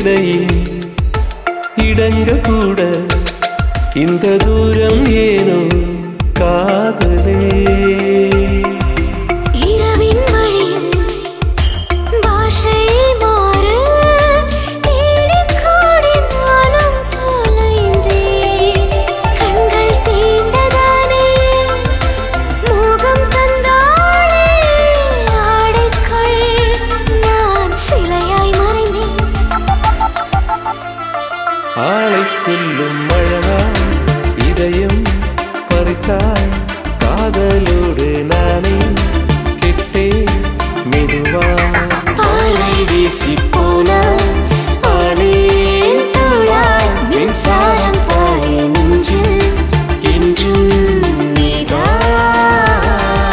இடையில் இடங்கள் கூட இந்த தூரம் ஏனோ காதலே இரவின் வழியில் பாஷை மாறு தேடிக் கோடி நானும் தொலைந்தேன். கண்கள் தீண்டதானே மோகம் தந்தாளே ஆடைக்குள் நான் சிலையாய் மறைந்தேன் ஆளை கொல்லும் மழலா இதயம் பறித்தாய் காதலோடு நானே கெட்டேன் மெதுவா பார்வை வீசி போனாய் ஆனேன் தோழாய் மின்சாரம் பாய நெஞ்சில் என்றும் நீதான்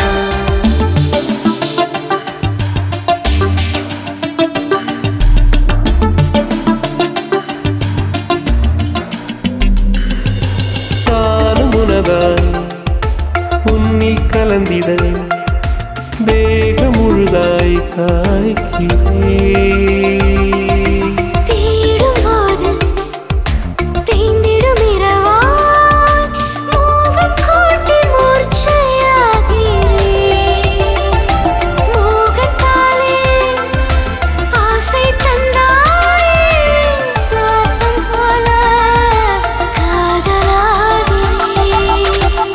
நானும் உனதாய் உன்னில் கலந்திட தேகம் முழுதாய் காய்க்கிறேன் தேடும்போது தேய்ந்திடும் இரவாய் மோகம் கூட்டி மூர்ச்சையாகிறேன் மோகத்தாலே ஆசை தந்தாயே சுவாசம் போல காதலாகிறேன்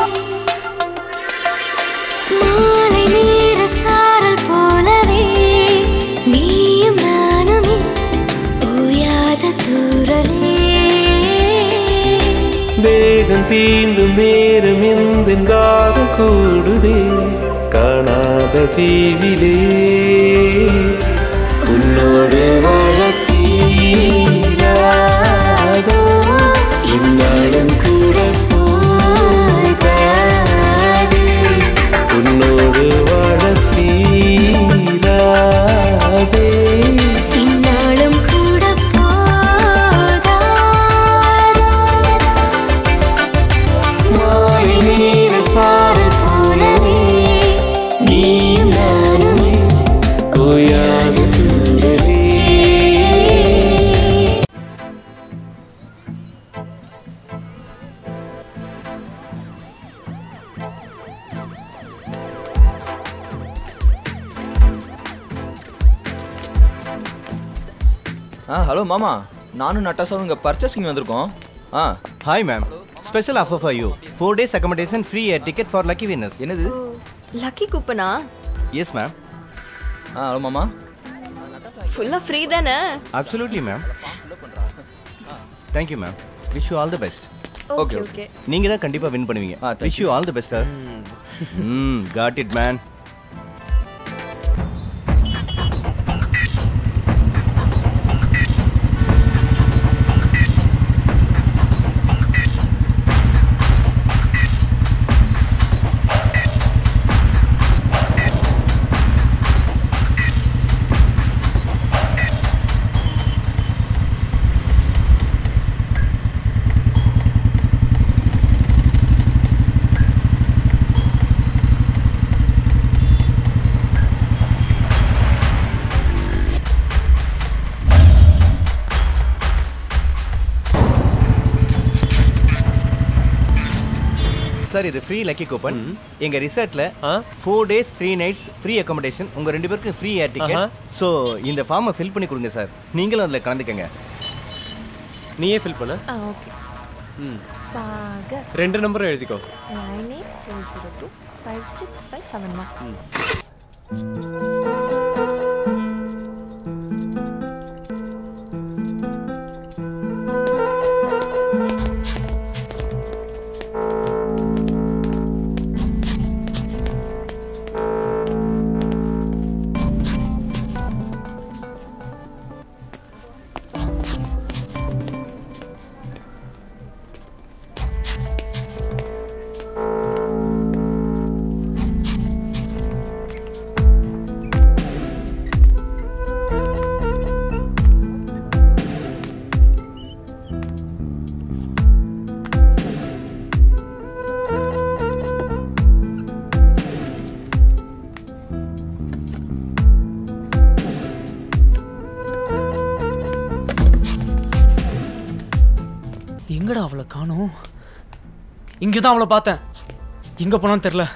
மாலை நேர சாரல் போலவே நீயும் நானுமே ஓயாத தூரலே தேகம் தீண்டும் நேரம் எந்த தாகம் கூடுதே காணாத தீவிலே உன்னோடு வாழத்தீராதோ இந்நாளும் கூட போகாதே உன்னோடு வாழத்தீராதே இந்நாளும் கூட போதாதா மாலை நேர சாரல் போலவே நீயும் நானுமே ஓயாத தூரலே ஆ ஹலோ மாமா நானும் நட்டாசாவும் இங்கே பர்ச்சேசிங் வந்திருக்கோம் ஆ hi ma'am special offer for you four days accommodation free air ticket for lucky winners என்னது லக்கி கூப்பனா எஸ் மேம் ஆ ஹலோ மாமா ஃபுல்லா ஃப்ரீ தானே absolutely ma'am thank you ma'am wish you all the best okay okay நீங்கள் தான் கண்டிப்பாக win பண்ணுவீங்க ஆ, thank wish you all the best sir ம் காட் இட் மேன் சார் இது ஃப்ரீ லக்கி கூப்பன் எங்க ரிசார்ட்ல four days three nights free accommodation உங்க ரெண்டு பேருக்கு ஃப்ரீ ஏர் டிக்கெட் ஸோ இந்த ஃபார்மை ஃபில் பண்ணி கொடுங்க சார் நீங்களும் அதில் கலந்துக்கங்க நீயே ஃபில் பண்ண ஆ ஓகே சாகர் ரெண்டு நம்பரும் எழுதிக்கோ nine eight four zero two five six five seven one எங்கடா அவளை காணோம் இங்கே தான் அவளை பார்த்தேன் எங்கே போனான்னு தெரில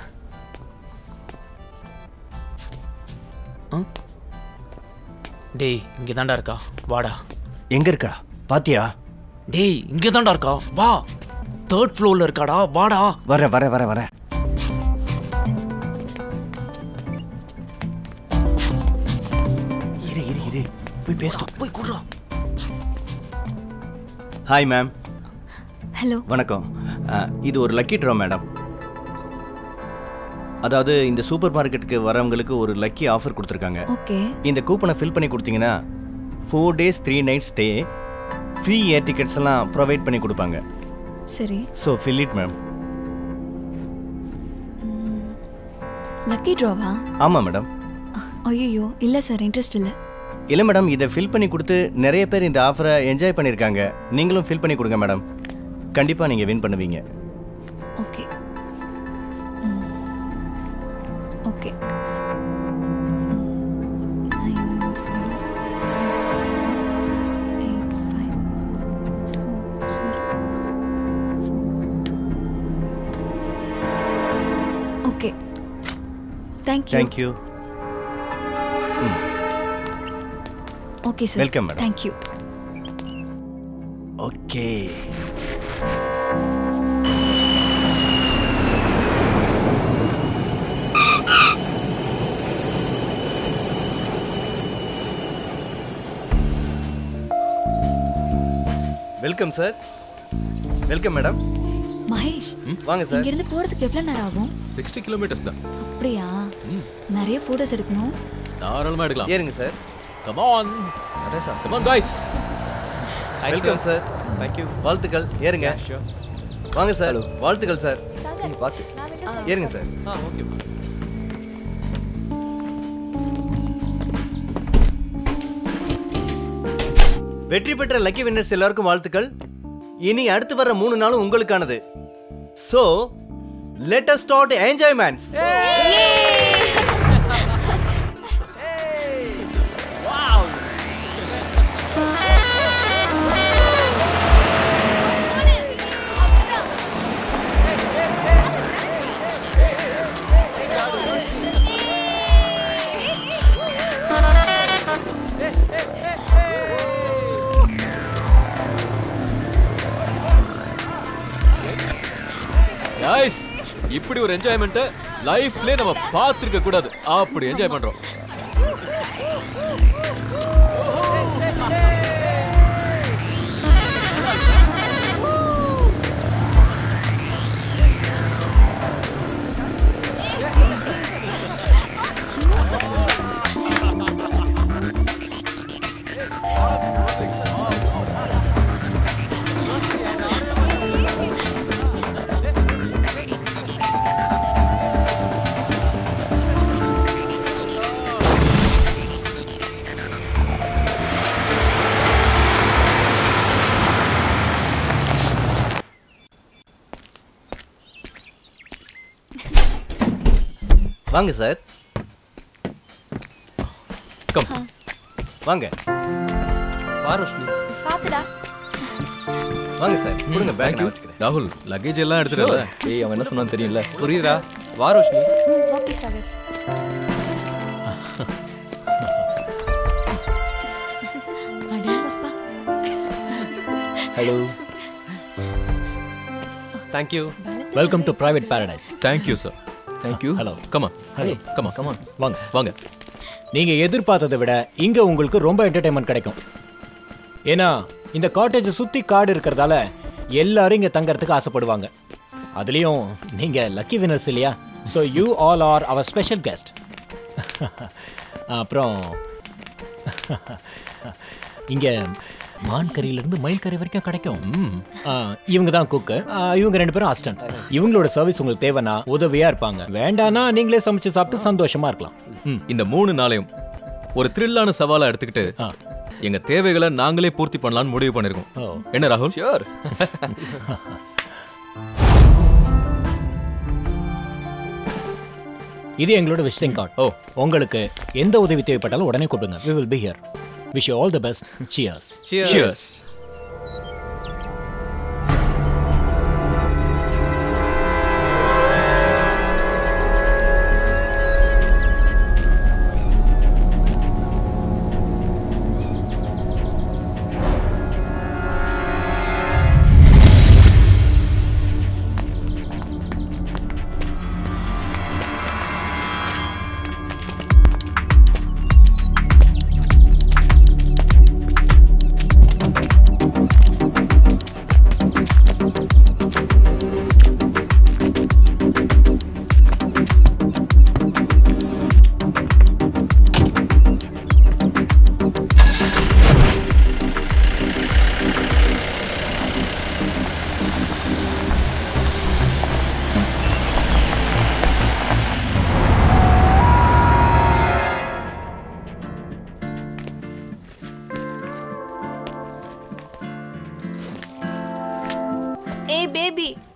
ஆ? டேய் இங்கே தான்டா இருக்கா வாடா எங்க இருக்கா பாத்தியா டேய் இங்கே தான்டா இருக்கா வா தேர்ட் ஃப்ளோரில் இருக்காடா வாடா வரேன் வரேன் வரேன் வரேன் இரு இரு இரு போய் பேசிட்டோம் போய் கூடுறோம் ஹாய் மேம் ஹலோ வணக்கம் அஹ், இது ஒரு லக்கி ட்ரா மேடம் அதாவது இந்த சூப்பர் மார்க்கெட்டுக்கு வரவங்களுக்கு ஒரு லக்கி ஆஃபர் கொடுத்துருக்காங்க ஓகே இந்த கூப்பனை ஃபில் பண்ணி கொடுத்தீங்கன்னா four days three night stay free air tickets எல்லாம் ப்ரொவைட் பண்ணி கொடுப்பாங்க சரி so fill it ma'am lucky ட்ராவா ஆமாம் மேடம் ஐயோ இல்லை சார் இன்ட்ரெஸ்ட் இல்லை இல்லை மேடம் இதை ஃபில் பண்ணி கொடுத்து நிறைய பேர் இந்த ஆஃபரை என்ஜாய் பண்ணியிருக்காங்க நீங்களும் ஃபில் பண்ணி கொடுங்க மேடம் கண்டிப்பாக நீங்கள் வின் பண்ணுவீங்க okay okay okay thank you thank you okay sir Welcome, madam. Thank you okay welcome sir welcome madam Mahesh வாங்க சார் இங்கிருந்து போறதுக்கு எவ்வளவு நேரம் ஆகும் சிக்ஸ்டி கிலோமீட்டர்ஸ் தான் அப்படியா நிறைய போட்டோஸ் எடுக்கணும் தாராளமாக எடுக்கலாம் ஏறுங்க sir come on come on guys welcome sir thank you வாழ்த்துக்கள் ஏறுங்க வாங்க சார் வாழ்த்துக்கள் சார் பார்த்து ஏறுங்க சார் ஆ ஓகே வெற்றி பெற்ற லக்கி வின்னர்ஸ் எல்லாருக்கும் வாழ்த்துக்கள் இனி அடுத்து வர மூணு நாளும் உங்களுக்கானது so let us start enjoyments guys இப்படி ஒரு என்ஜாய்மெண்ட்டை லைஃப்லயே நம்ம பார்த்துருக்க கூடாது அப்படி என்ஜாய் பண்றோம் வாங்க சார் கம் வாங்க பாத்துடா வாங்க சார் கொடுங்க பேக் தேங்க்யூ நான் வச்சுக்கிறேன் ராகுல் லக்கேஜ் எல்லாம் எடுத்துட்டு ஏய் அவன் என்ன சொன்னான்னு தெரியல புரியுதா வா ரோஷினி ஓகே சாகர் அடேங்கப்பா hello thank you welcome to private paradise thank you sir thank you hello கமா ஹலோ கமா கமா வாங்க வாங்க நீங்க எதிர்பார்த்ததை விட இங்க உங்களுக்கு ரொம்ப என்டர்டைன்மெண்ட் கிடைக்கும் ஏன்னா இந்த காட்டேஜ் சுத்தி காடு இருக்கிறதால எல்லாரும் இங்க தங்கறதுக்கு ஆசைப்படுவாங்க அதுலயும் நீங்க லக்கி வினர்ஸ் இல்லையா so you all are our special guest அப்புறம் இங்க மான் கறியில இருந்து மயில் கறி வரைக்கும் கிடைக்கும் ஆ, இவங்க தான் குக்கு இவங்க ரெண்டு பேரும் அசிஸ்டன்ட் இவங்களோட சர்வீஸ் உங்களுக்கு தேவைன்னா உதவியா இருப்பாங்க வேண்டானா நீங்களே சமைச்சு சாப்பிட்டு சந்தோஷமா இருக்கலாம் ம் இந்த மூணு நாளையும் ஒரு த்ரில்லான சவாலா எடுத்துக்கிட்டு ஆ. எங்க தேவைகளை நாங்களே பூர்த்தி பண்ணலாம்னு முடிவு பண்ணிருக்கோம் ஓ என்ன ராகுல் ஷியோர் இது எங்களோட விசிட்டிங் கார்டு ஓ உங்களுக்கு எந்த உதவி தேவைப்பட்டாலும் உடனே கூப்பிடுங்க we will be here wish you all the best cheers Cheers.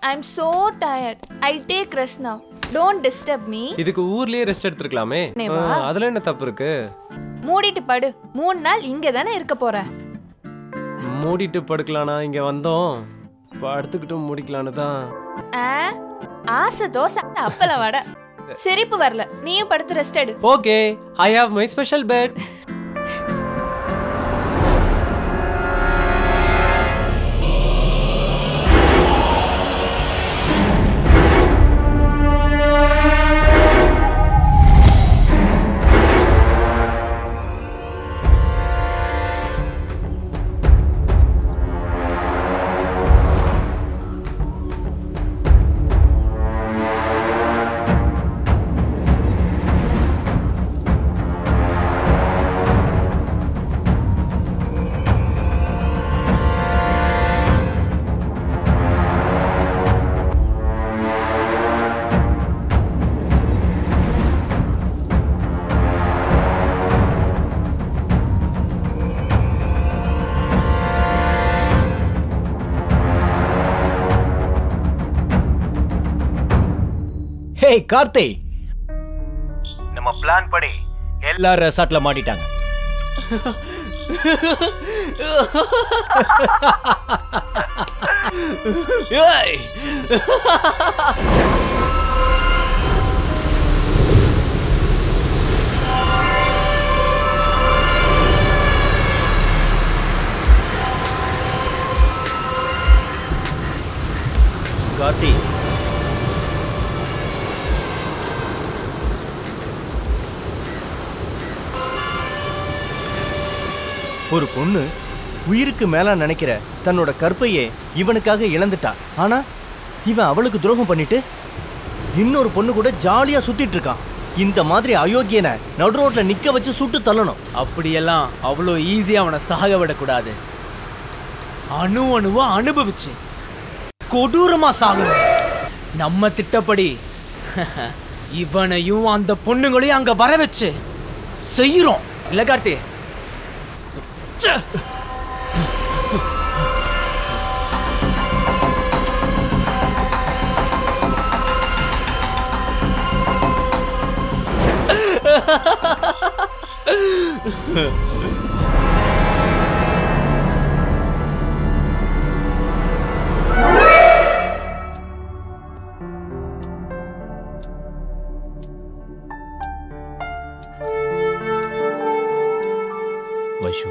I am so tired I take rest now don't disturb me இதுக்கு ஊர்லயே ரெஸ்ட் எடுத்துருக்கலாமே நீ ஆ, வா. அதுல என்ன தப்பு இருக்கு மூடிட்டு படு மூணு நாள் இங்க தானே இருக்க போற மூடிட்டு படுக்கலானா இங்க வந்தோம் படுத்துக்கிட்டு முடிக்கலான்னு தான் ஆ, ஆசை தோசை அப்பல வடை சிரிப்பு வரல நீயும் படுத்து ரெஸ்ட் எடு okay I have my special bed hey Karthi நம்ம பிளான் படி எல்லா ரெசார்ட்ல மாட்டிட்டாங்க கார்த்தி ஒரு பொண்ணு உயிருக்கு மேல நினைக்கிற தன்னோட கற்பையே இவனுக்காக இழந்துட்டா ஆனா இவன் அவளுக்கு துரோகம் பண்ணிட்டு இன்னொரு பொண்ணு கூட ஜாலியா சுத்திட்டு இருக்கான் இந்த மாதிரி அயோக்கியனை நடு ரோட்ல நிக்க வச்சு சுட்டு தள்ளணும் அப்படியெல்லாம் அவ்வளோ ஈஸியாக அவனை சாக விடக்கூடாது அணு அணுவா அனுபவிச்சு கொடூரமா சாகணும் நம்ம திட்டப்படி இவனையும் அந்த பொண்ணுங்களையும் அங்க வர வச்சு செய்யறோம் இல்ல கார்த்தி ச்சே! வைஷு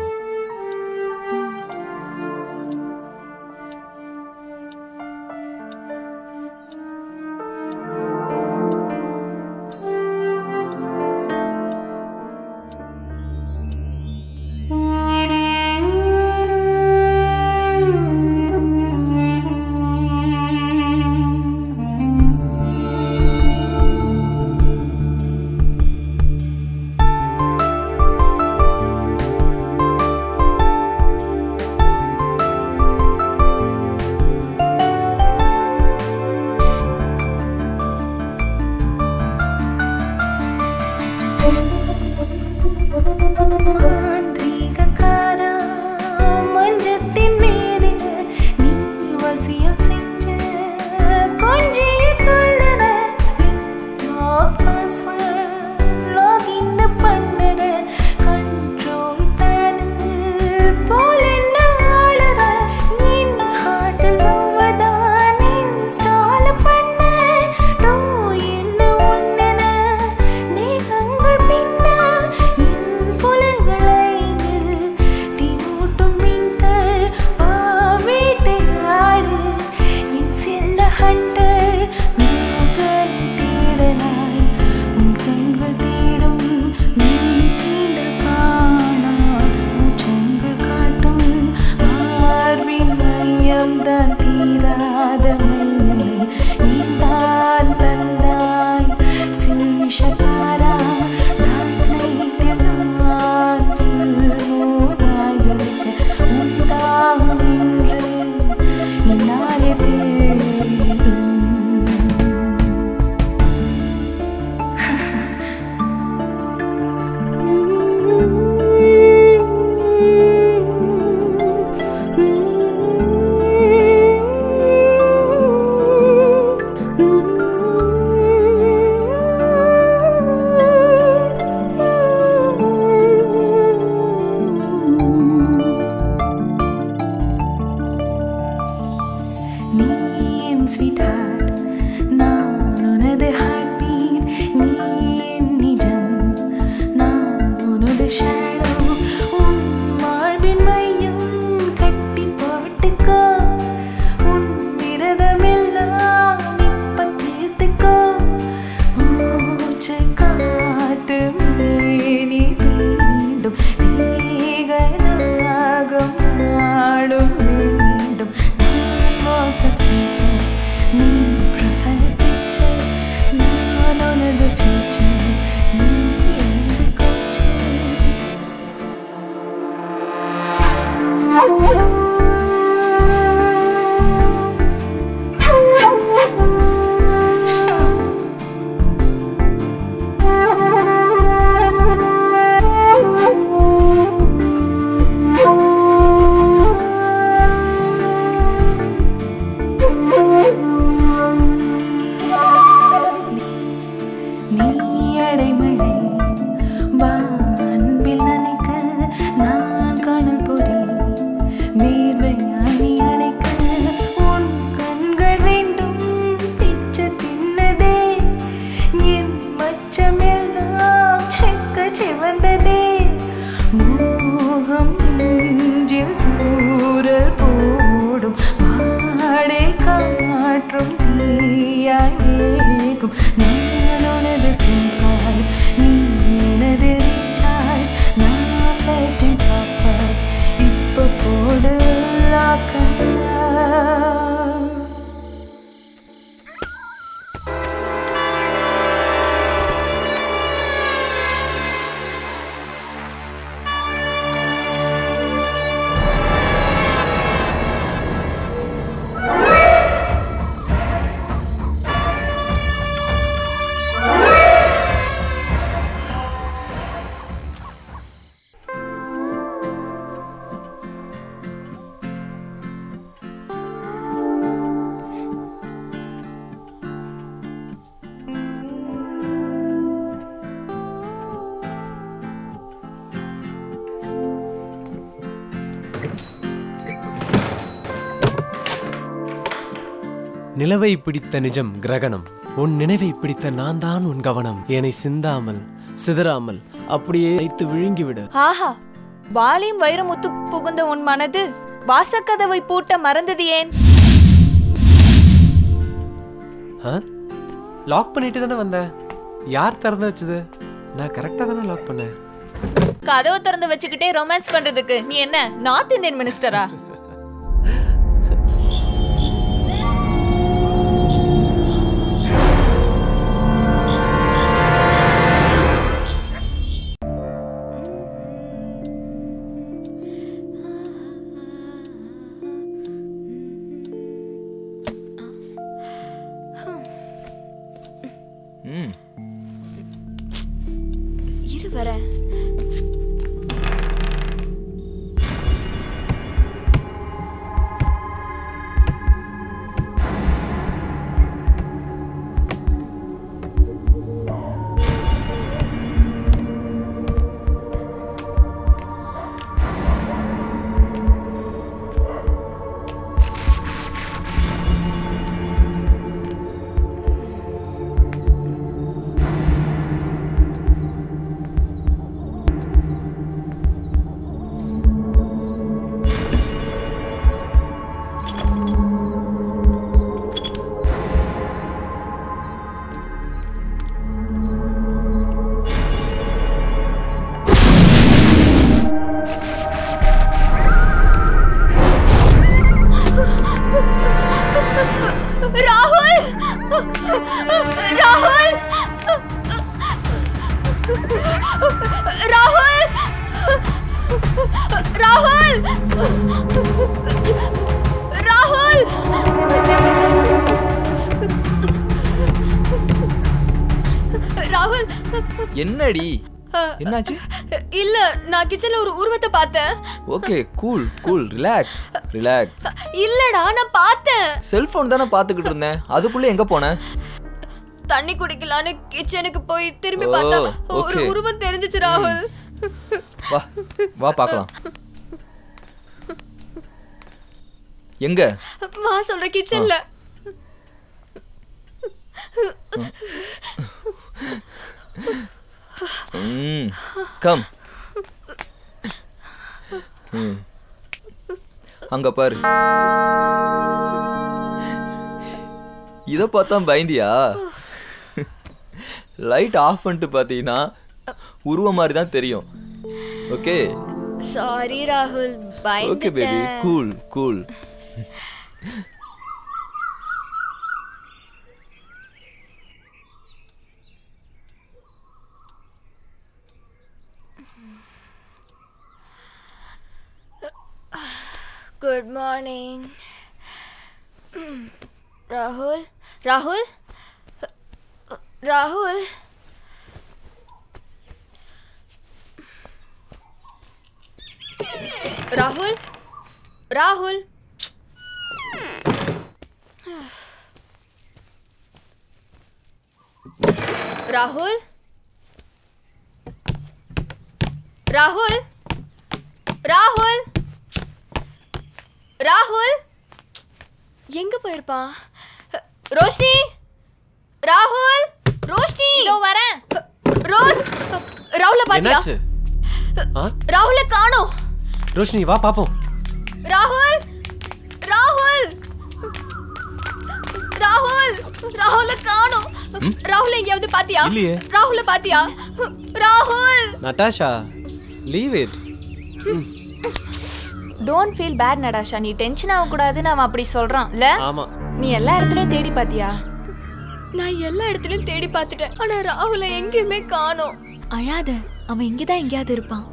நீயடைமழை வான்பில் நனைக்க நான் காணல் பொறி வேர்வை அணி அணைக்க உன் கண்கள் ரெண்டும் பிச்சை தின்னதே என் மச்சமெல்லாம் செக்க சிவந்ததே மோகம் நெஞ்சில் தூரல் போடும் வாடை காற்றும் தீயாய் ஏகும் நான் உனது சிம்பால் நீ எனது ரீசார்ஜ் நான் லைஃப் டைம் டாப்பர் இப்போ போடு லாக்கா நிலவை பிடித்த நிஜம் கிரகணம் உன் நினைவை பிடித்த நான் தான் உன் கவனம் என்னை சிந்தாமல் சிதறாமல் அப்படியே வைத்து விழுங்கிவிடு ஆஹா வாலியும் வைரமுத்து புகுந்த உன் மனது வாசக்கதவை பூட்ட மறந்தது ஏன் லாக் பண்ணிட்டு தானே வந்தேன் யார் திறந்து வச்சது நான் கரெக்டா தானே லாக் பண்ணேன் கதவை திறந்து வச்சுக்கிட்டே ரொமான்ஸ் பண்றதுக்கு நீ என்ன நார்த் இந்தியன் மினிஸ்டரா ம் இரு வரேன் ராகுல் ராகுல் ராகுல் ராகுல் ராகுல் ராகுல் என்னடி என்னாச்சு இல்ல நான் கிச்சன்ல ஒரு உருவத்தை பார்த்தேன் okay cool cool relax relax இல்லடா நான் பார்த்தேன் செல்போன் தானே பார்த்துக்கிட்டு இருந்தேன் அதுக்குள்ள எங்க போனேன் தண்ணி குடிக்கலான்னு கிச்சனுக்கு போய் திரும்பி ஓ, பார்த்தா ஒரு okay. உருவம் தெரிஞ்சுச்சு ராகுல் வா வா பார்க்கலாம் எங்க வா சொல்ற கிச்சன்ல ம் கம் ம் அங்க பாரு இத பார்த்தா பயந்தியா லைட் ஆஃப் பண்ணிட்டு பார்த்தீங்கன்னா உருவம் மாதிரி தான் தெரியும் ஓகே சாரி ராகுல் ஓகே பேபி பயந்துட்டேன் கூல் கூல் குட் மார்னிங் ராகுல் ராகுல் ராகுல் ராகுல் ராகுல் ராகுல் ராகுல் ராகுல் ராகுல் எங்க போயிருப்பான் ரோஷினி ராகுல் ரோஷினி இதோ வரேன் ரோஸ் ராகுல பாத்தியா என்னாச்சு ஆ ராகுல காணோம் ரோஷினி வா பாப்போம் ராகுல் ராகுல் ராகுல் ராகுல காணோம் ராகுல் எங்கேயாவது பாத்தியா இல்லையே. ராகுல பாத்தியா ராகுல் Natasha leave it don't feel bad Natasha நீ டென்ஷன் ஆகக்கூடாதுன்னு அவன் அப்படி சொல்றான் இல்ல ஆமா நீ எல்லா இடத்துலயும் தேடி பாத்தியா நான் எல்லா இடத்துலயும் தேடி பார்த்துட்டேன் ஆனா ராகுல எங்கேயுமே காணோம் அழாத அவன் இங்கதான் எங்கேயாவது இருப்பான்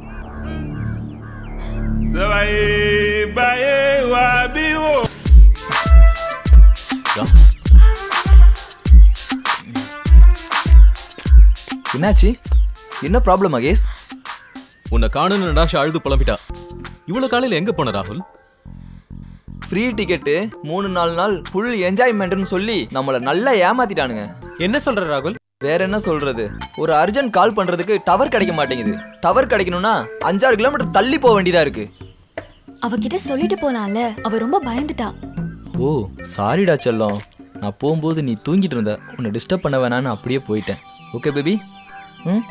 என்னாச்சு என்ன ப்ராப்ளம் மகேஷ் உன்னை காணுன்னு நடாஷா அழுது புலம்பிட்டா இவ்வளவு காலையில எங்க போன ராகுல் ஃப்ரீ டிக்கெட்டு மூணு நாலு நாள் ஃபுல் என்ஜாய்மெண்ட்னு சொல்லி நம்மளை நல்லா ஏமாத்திட்டானுங்க என்ன சொல்ற ராகுல் வேற என்ன சொல்றது ஒரு அர்ஜென்ட் கால் பண்றதுக்கு டவர் கிடைக்க மாட்டேங்குது டவர் கிடைக்கணும்னா அஞ்சாறு கிலோமீட்டர் தள்ளி போக வேண்டியதா இருக்கு அவகிட்ட சொல்லிட்டு போலாம்ல அவ ரொம்ப பயந்துட்டா ஓ சாரிடா செல்லம் நான் போகும்போது நீ தூங்கிட்டு இருந்த உன்னை டிஸ்டர்ப் பண்ண வேணான்னு அப்படியே போயிட்டேன் okay baby hmm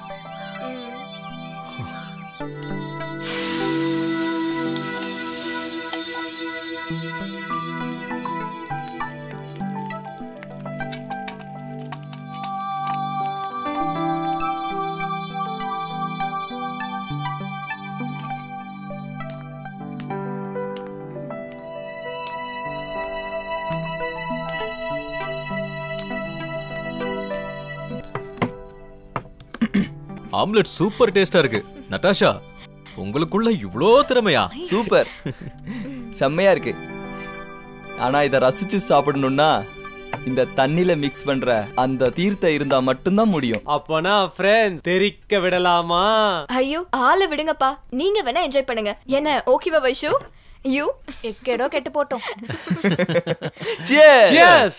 omelette super டேஸ்டா இருக்கு நட்டாஷா உங்களுக்குள்ள இவ்ளோ திறமையா சூப்பர் செம்மையா இருக்கு ஆனா இதை ரசிச்சு சாப்பிடணும்னா இந்த தண்ணில மிக்ஸ் பண்ற அந்த தீர்த்தம் இருந்தா மட்டும்தான் முடியும் அப்பனா ஃப்ரெண்ட்ஸ் தெரிக்க விடலாமா ஐயோ ஆளை விடுங்கப்பா நீங்க வேணா என்ஜாய் பண்ணுங்க என்ன ஓகேவா வைஷு யூ எக்கேடோ கெட்டு போட்டோம் Cheers! Cheers!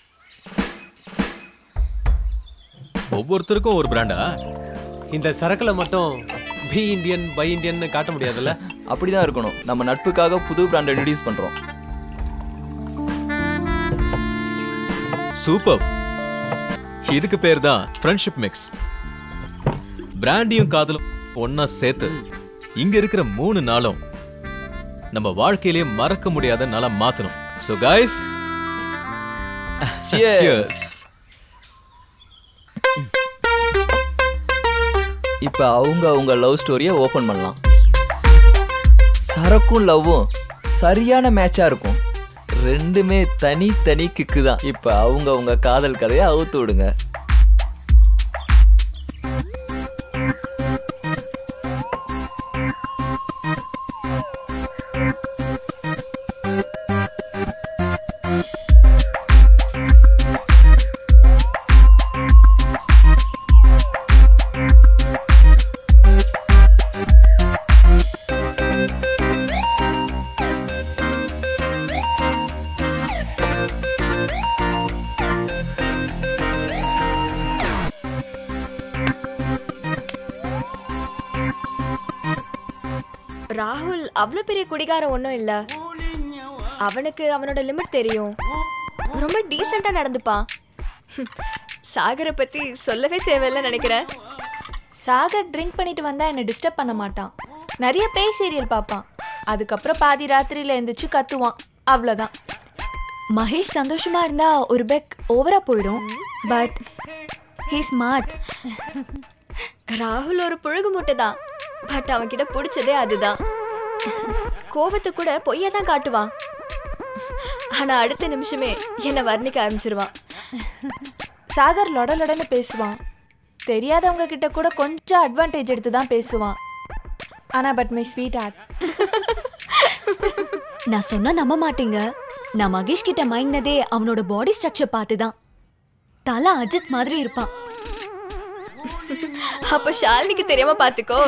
ஒவ்வொருத்தருக்கும் ஒரு பிராண்டா இந்த சரக்குல மட்டும் பி இந்தியன் பை இந்தியன் காட்ட முடியாதுல்ல அப்படிதான் இருக்கணும் நம்ம நட்புக்காக புது பிராண்ட் இன்ட்ரடியூஸ் பண்றோம் சூப்பர் இதுக்கு பேர் தான் ஃப்ரெண்ட்ஷிப் மிக்ஸ் பிராண்டியும் காதலும் ஒன்னா சேர்த்து இங்க இருக்கிற மூணு நாளும் நம்ம வாழ்க்கையிலே மறக்க முடியாத நாளா மாத்தணும் சோ கைஸ் Cheers! இப்ப அவங்க அவங்க லவ் ஸ்டோரியை ஓபன் பண்ணலாம் சரக்கும் லவ்வும் சரியான மேட்சா இருக்கும் ரெண்டுமே தனி தனி கிக்கு தான் இப்ப அவங்க அவங்க காதல் கதையை அவுத்து விடுங்க ராகுல் அவ்வளோ பெரிய குடிகாரன் ஒன்றும் இல்லை அவனுக்கு அவனோட லிமிட் தெரியும் ரொம்ப டீசெண்டாக நடந்துப்பான் சாகரை பற்றி சொல்லவே தேவையில்லை நினைக்கிறேன் சாகர் ட்ரிங்க் பண்ணிட்டு வந்தா என்னை டிஸ்டர்ப் பண்ண மாட்டான் நிறைய பேய் சீரியல் பார்ப்பான் அதுக்கப்புறம் பாதி ராத்திரியில எழுந்திரிச்சு கத்துவான் அவ்வளோதான் மகேஷ் சந்தோஷமா இருந்தா ஒரு பெக் ஓவரா போயிடும் பட் ஹீ ஸ்மார்ட் ராகுல் ஒரு புழுகு மூட்டை தான் பட் அவன்கிட்ட பிடிச்சதே அதுதான் கோவத்தை கூட பொய்யா தான் காட்டுவான் ஆனா அடுத்த நிமிஷமே என்னை வர்ணிக்க ஆரம்பிச்சிருவான் சாகர் லொட லொடன்னு பேசுவான் தெரியாதவங்க கிட்ட கூட கொஞ்சம் அட்வான்டேஜ் எடுத்து தான் பேசுவான் ஆனா பட் மை ஸ்வீட் ஆர்ட் நான் சொன்னா நம்ப மாட்டீங்க நான் மகேஷ் கிட்ட மயங்கினதே அவனோட பாடி ஸ்ட்ரக்சர் பார்த்து தான் தலை அஜித் மாதிரி இருப்பான் அப்ப ஷாலினிக்கு தெரியாம பாத்துக்கோ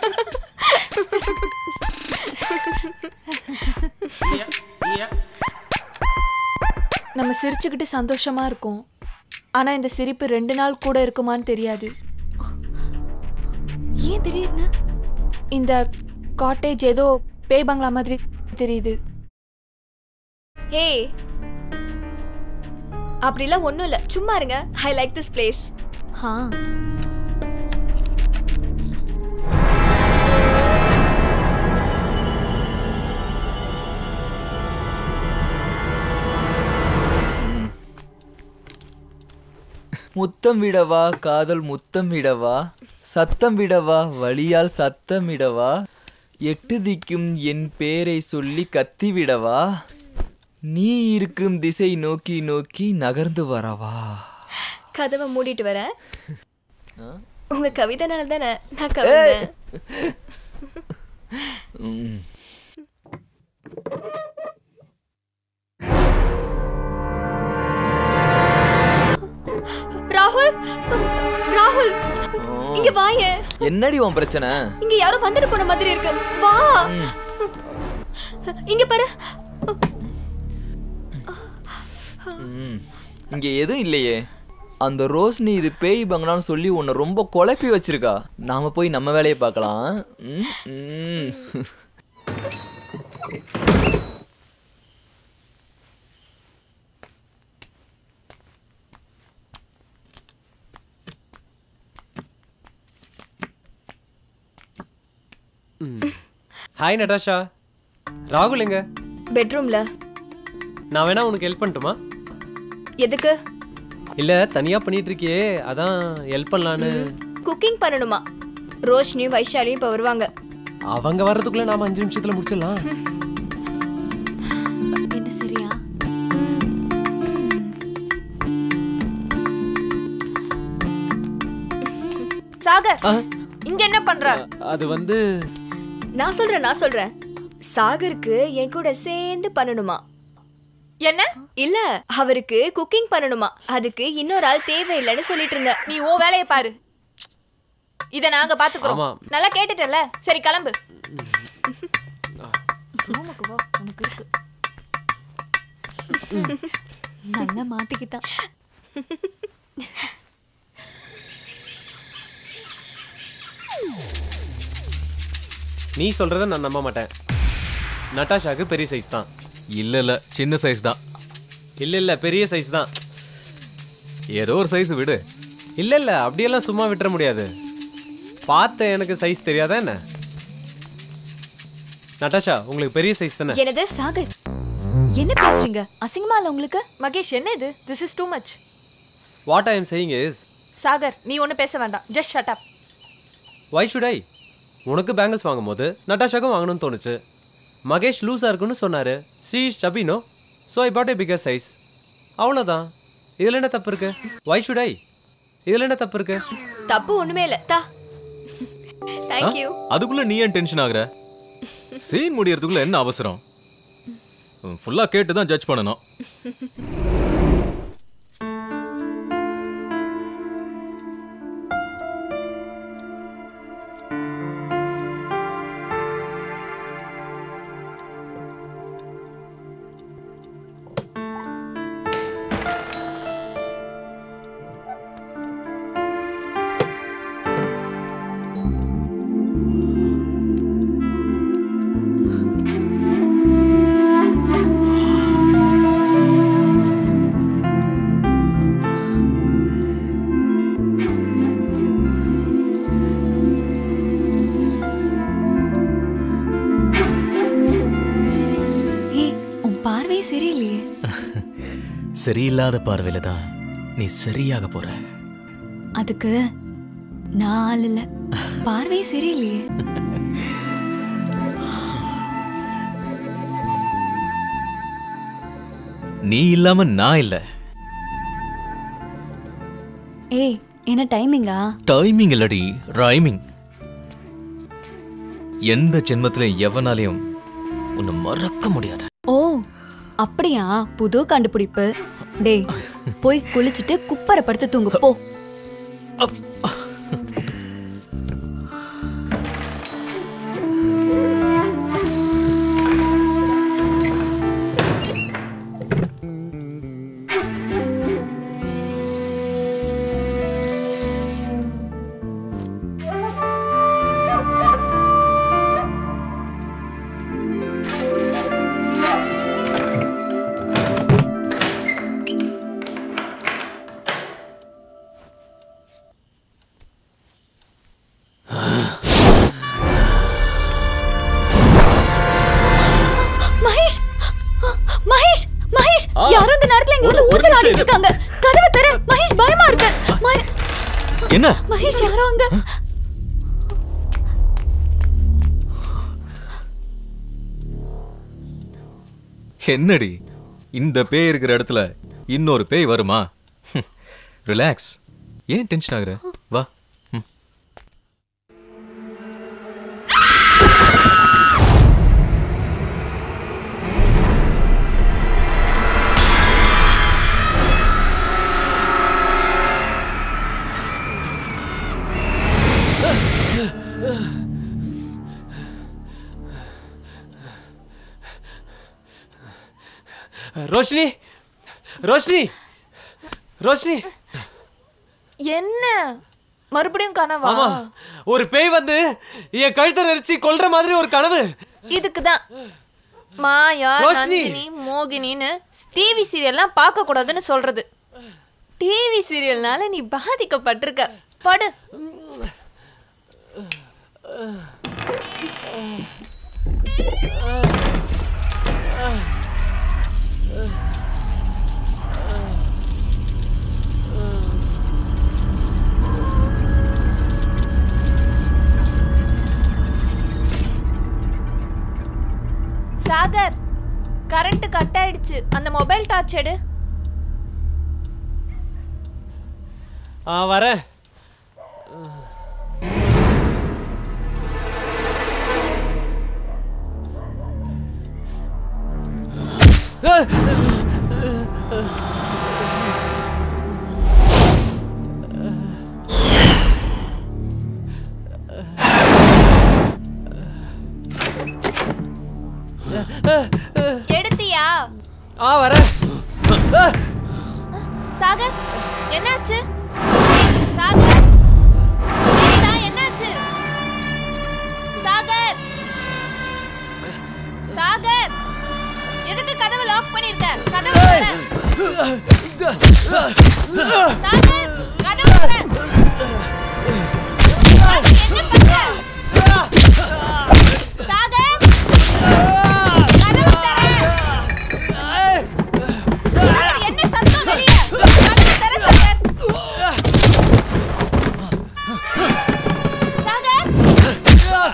நம்ம சிரிச்சுக்கிட்டு சந்தோஷமா இருக்கோம் ஆனா இந்த சிரிப்பு ரெண்டு நாள் கூட இருக்குமான்னு தெரியாது ஏன் திடீர்னு இந்த காட்டேஜ் ஏதோ பேய் பங்களா மாதிரி தெரியுது ஹே அப்படிலாம் ஒண்ணும் இல்ல சும்மா இருங்க ஐ லைக் திஸ் பிளேஸ் ஆ முத்தம் விடவா காதல் முத்தம் விடவா சத்தம் விடவா வழியால் சத்தம் விடவா எட்டு திக்கும் என் பேரை சொல்லி கத்தி விடவா நீ இருக்கும் திசை நோக்கி நோக்கி நகர்ந்து வரவா கதவை மூடிட்டு வரேன் உங்க கவிதைனால தானே நான் கவிதை ம். ராகுல் ராகுல் இங்க வாயே என்னடி உன் பிரச்சனை இங்க யாரோ வந்துட்டு போன மாதிரி இருக்கு வா இங்க பாரு ம். இங்க எதுவும் இல்லையே அந்த ரோஸ்னி இது பேய் பங்களான்னு சொல்லி உன்னை ரொம்ப குழப்பி வச்சிருக்கா நாம போய் நம்ம வேலையை பார்க்கலாம் ம், ம். ஹாய் நடாஷா ராகுல் எங்க பெட்ரூம்ல நான் வேணா உனக்கு ஹெல்ப் பண்ணட்டுமா எதுக்கு இல்ல தனியா பண்ணிட்டு இருக்கியே அதான் ஹெல்ப் பண்ணலான்னு குக்கிங் பண்ணணுமா ரோஷினியும் வைஷாலியும் இப்ப வருவாங்க அவங்க வர்றதுக்குள்ள நாம அஞ்சு நிமிஷத்துல முடிச்சிடலாம் என்ன சரியா சாகர் ஆ, இங்க என்ன பண்ற அது வந்து நான் சொல்றேன் நான் சொல்றேன் சாகருக்கு என் கூட சேர்ந்து பண்ணணுமா என்ன இல்ல அவருக்கு குக்கிங் பண்ணணுமா அதுக்கு இன்னொரு ஆள் தேவையில்லைன்னு சொல்லிட்டு இருந்தேன் நீ உன் வேலையை பாரு இத நாங்க பாத்துக்கிறோம் ஆமா. நல்லா கேட்டுட்டல சரி கிளம்பு ரூமுக்கு வா உனக்கு இருக்கு நல்லா மாட்டிக்கிட்டான் நீ சொல்றத நான் நம்ப மாட்டேன் நட்டாஷாக்கு பெரிய சைஸ் தான் இல்ல இல்ல சின்ன சைஸ் தான் இல்ல இல்ல பெரிய சைஸ் தான் ஏதோ ஒரு சைஸ் விடு இல்ல இல்ல அப்படியெல்லாம் சும்மா விட்டுற முடியாது பார்த்த எனக்கு சைஸ் தெரியாதா என்ன நட்டாஷா உங்களுக்கு பெரிய சைஸ் தானே எனது சாகர் என்ன பேசுறீங்க அசிங்கமா இல்ல உங்களுக்கு மகேஷ் என்ன இது this is too much what I am saying is Sagar நீ ஒண்ணு பேச வேண்டாம் just shut up why should I உனக்கு பேங்கிள்ஸ் வாங்கும்போது நட்டாஷாக்கும் வாங்கணும்னு தோணுச்சு மகேஷ் லூஸாக இருக்குன்னு சொன்னார் ஸ்ரீ ஷபினோ so I bought a figure size அவ்வளோதான் இதில் என்ன தப்பு இருக்கு வை ஷுட் ஐ இதில் என்ன தப்பு இருக்கு தப்பு ஒண்ணுமே இல்ல தா தேங்க்யூ அதுக்குள்ள நீ ஏன் டென்ஷன் ஆகுற சீன் முடியறதுக்குள்ள என்ன அவசரம் ஃபுல்லா கேட்டு தான் ஜட்ஜ் பண்ணணும் ஏய் உன் பார்வை சரியில்லையே சரியில்லாத பார்வையில தான் நீ சரியாக போற அதுக்கு நான் ஆள் இல்ல பார்வை சரியில்லையே நீ இல்லாம நான் இல்ல ஏய் என்ன டைமிங்கா டைமிங் இல்லடி ரைமிங் எந்த ஜென்மத்திலும் எவனாலையும் உன்னை மறக்க முடியாது ஓ அப்படியா புது கண்டுபிடிப்பு டேய் போய் குளிச்சுட்டு குப்பரை படுத்து தூங்கு போ மகேஷ் மகேஷ் மகேஷ் ஆ. யாரோ இந்த நேரத்துல இங்க வந்து ஒரு- ஒரு ஊஞ்சல் நிமிஷம் ஆடிட்டு இரு. இருக்காங்க கதவை தர மகேஷ் பயமா இருக்கு ம- என்ன மகேஷ் யாரோ அங்க என்னடி இந்த பேய் இருக்கிற இடத்துல இன்னொரு பேய் வருமா ரிலாக்ஸ் ஏன் டென்ஷன் ஆகுற வா ம். ரோஷினி ரோஷினி ரோஷினி என்ன மறுபடியும் கனவா ஆமா ஒரு பேய் வந்து என் கழுத்தை நெரிச்சு கொல்ற மாதிரி ஒரு கனவு இதுக்கு தான் மாயா ரோஷினி. நந்தினி மோகினின்னு டிவி சீரியல்லாம் பார்க்க கூடாதுன்னு சொல்றது டிவி சீரியல்னால நீ பாதிக்கப்பட்டிருக்க படு சாகர் கரண்ட் கட் ஆயிடுச்சு அந்த மொபைல் டார்ச் எடு ஆ வரேன் எடுத்தியா ஆ வரேன் சாகர் என்னாச்சு சாகர் ஏண்டா, என்னாச்சு சாகர் சாகர் எதுக்கு கதவை லாக் பண்ணிருக்க கதவை திற. சாகர் கதவை திற. என்ன பண்ற? சாகர் கதவை திற. சாகர், என்ன சத்தம் வெளிய கதவை திற, சாகர் சாகர்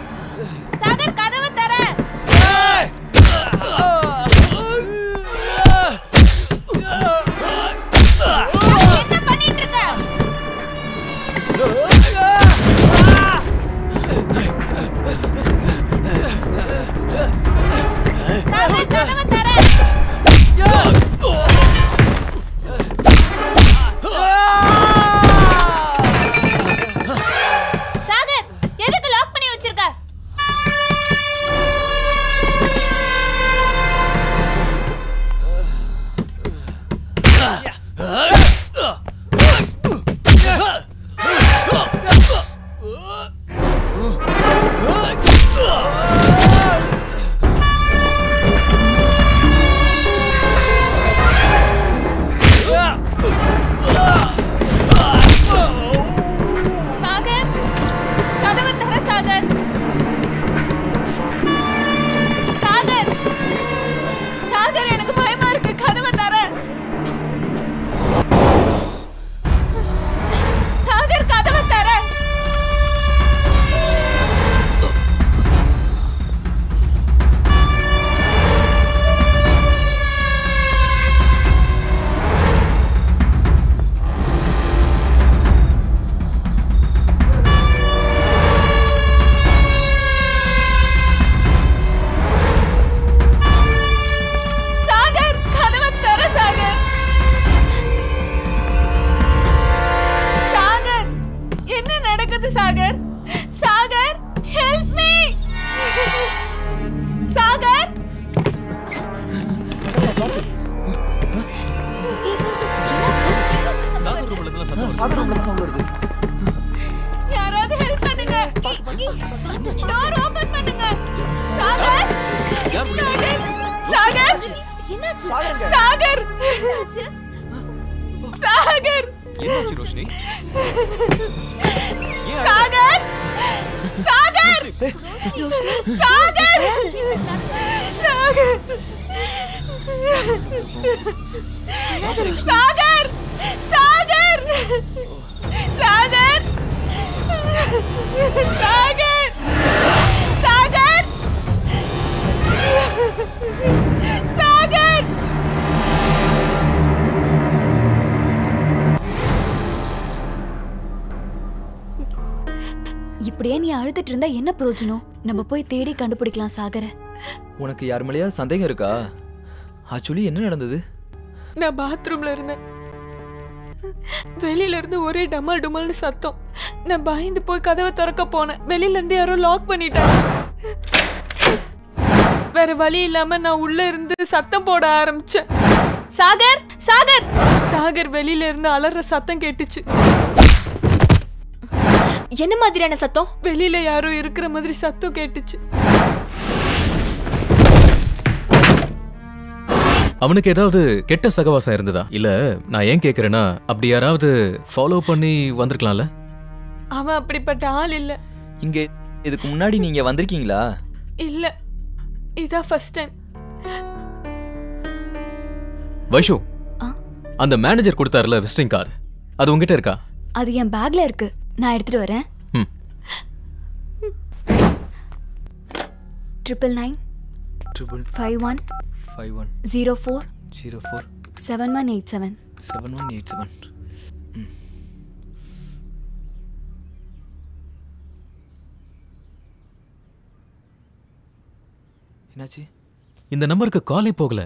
சாகர் கதவை தர ரூம்ல தான் சவுண்ட் வருது யாராவது ஹெல்ப் பண்ணுங்க டோர் ஓபன் பண்ணுங்க சாகர் சாகர் சாகர் என்னாச்சு சாகர் சாகர் என்னாச்சு ரோஷினி சாகர் சாகர் சாகர் சாகர் சாகர் சாகர் சாகர் சாகர் சாகர் சாகர் இப்படியே நீ அழுதுட்டு இருந்தா என்ன பிரயோஜனம் நம்ம போய் தேடி கண்டுபிடிக்கலாம் சாகர உனக்கு யார் மேலேயாவது சந்தேகம் இருக்கா ஆக்சுவலி என்ன நடந்தது நான் பாத்ரூம்ல இருந்தேன் வெளியில இருந்து ஒரே டமால் டுமால்னு சத்தம் நான் பயந்து போய் கதவை திறக்க போனேன் வெளியில இருந்து யாரோ லாக் பண்ணிட்டாங்க வேற வழி இல்லாம நான் உள்ள இருந்து சத்தம் போட ஆரம்பிச்சேன் சாகர் சாகர் சாகர் வெளியில இருந்து அலற சத்தம் கேட்டுச்சு என்ன மாதிரியான சத்தம் வெளியில யாரோ இருக்கிற மாதிரி சத்தம் கேட்டுச்சு அவனுக்கு ஏதாவது கெட்ட சகவாசம் இருந்ததா இல்ல நான் ஏன் கேக்குறேன்னா அப்படி யாராவது ஃபாலோ பண்ணி வந்திருக்கலாம்ல அவன் அப்படிப்பட்ட ஆள் இல்ல இங்க இதுக்கு முன்னாடி நீங்க வந்திருக்கீங்களா இல்ல இதான் ஃபர்ஸ்ட் டைம் வைஷு அந்த மேனேஜர் கொடுத்தாருல விசிட்டிங் கார்டு அது உங்ககிட்ட இருக்கா அது என் பேக்ல இருக்கு நான் எடுத்துட்டு வரேன் hmm. Triple nine triple five one five one zero four zero four seven one eight seven seven one eight seven என்னாச்சு இந்த நம்பருக்கு காலே போகல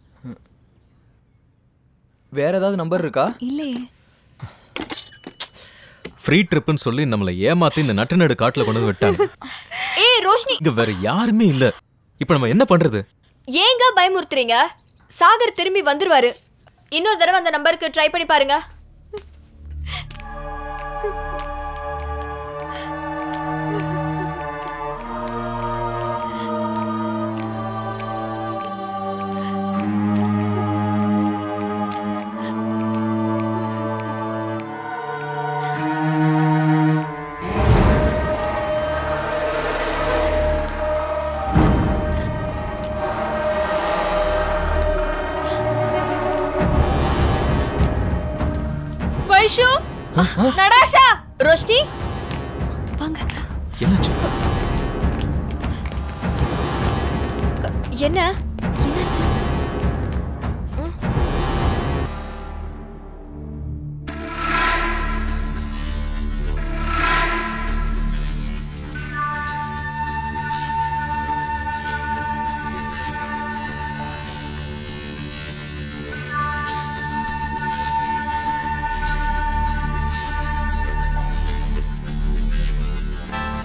வேற ஏதாவது நம்பர் இருக்கா இல்லையே ஃப்ரீ ட்ரிப்னு சொல்லி நம்மளை ஏமாத்தி இந்த நட்டு காட்டுல கொண்டு வந்து விட்டாங்க ஏய் ரோஷினி இங்க வேற யாருமே இல்ல இப்போ நம்ம என்ன பண்றது ஏங்க பயமுறுத்துறீங்க சாகர் திரும்பி வந்துருவாரு இன்னொரு தடவை அந்த நம்பருக்கு ட்ரை பண்ணி பாருங்க வைஷு நடாஷா ரோஷினி வாங்க என்னாச்சு என்ன என்னாச்சு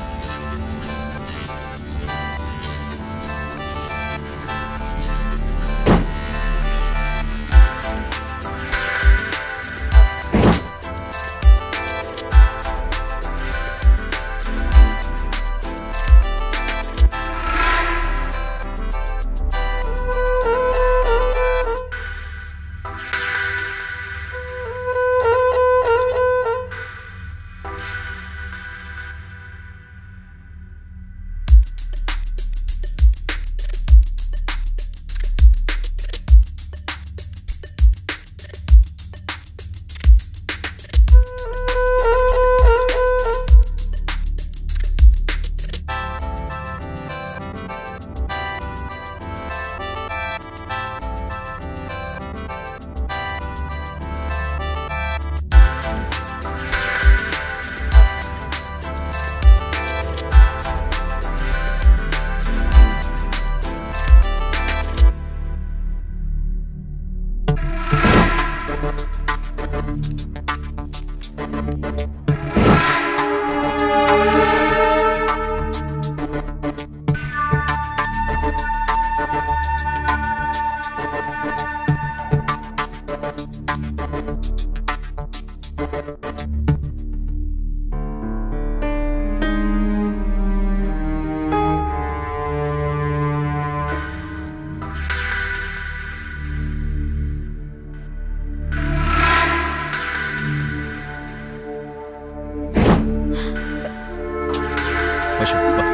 ஆ வைஷு வா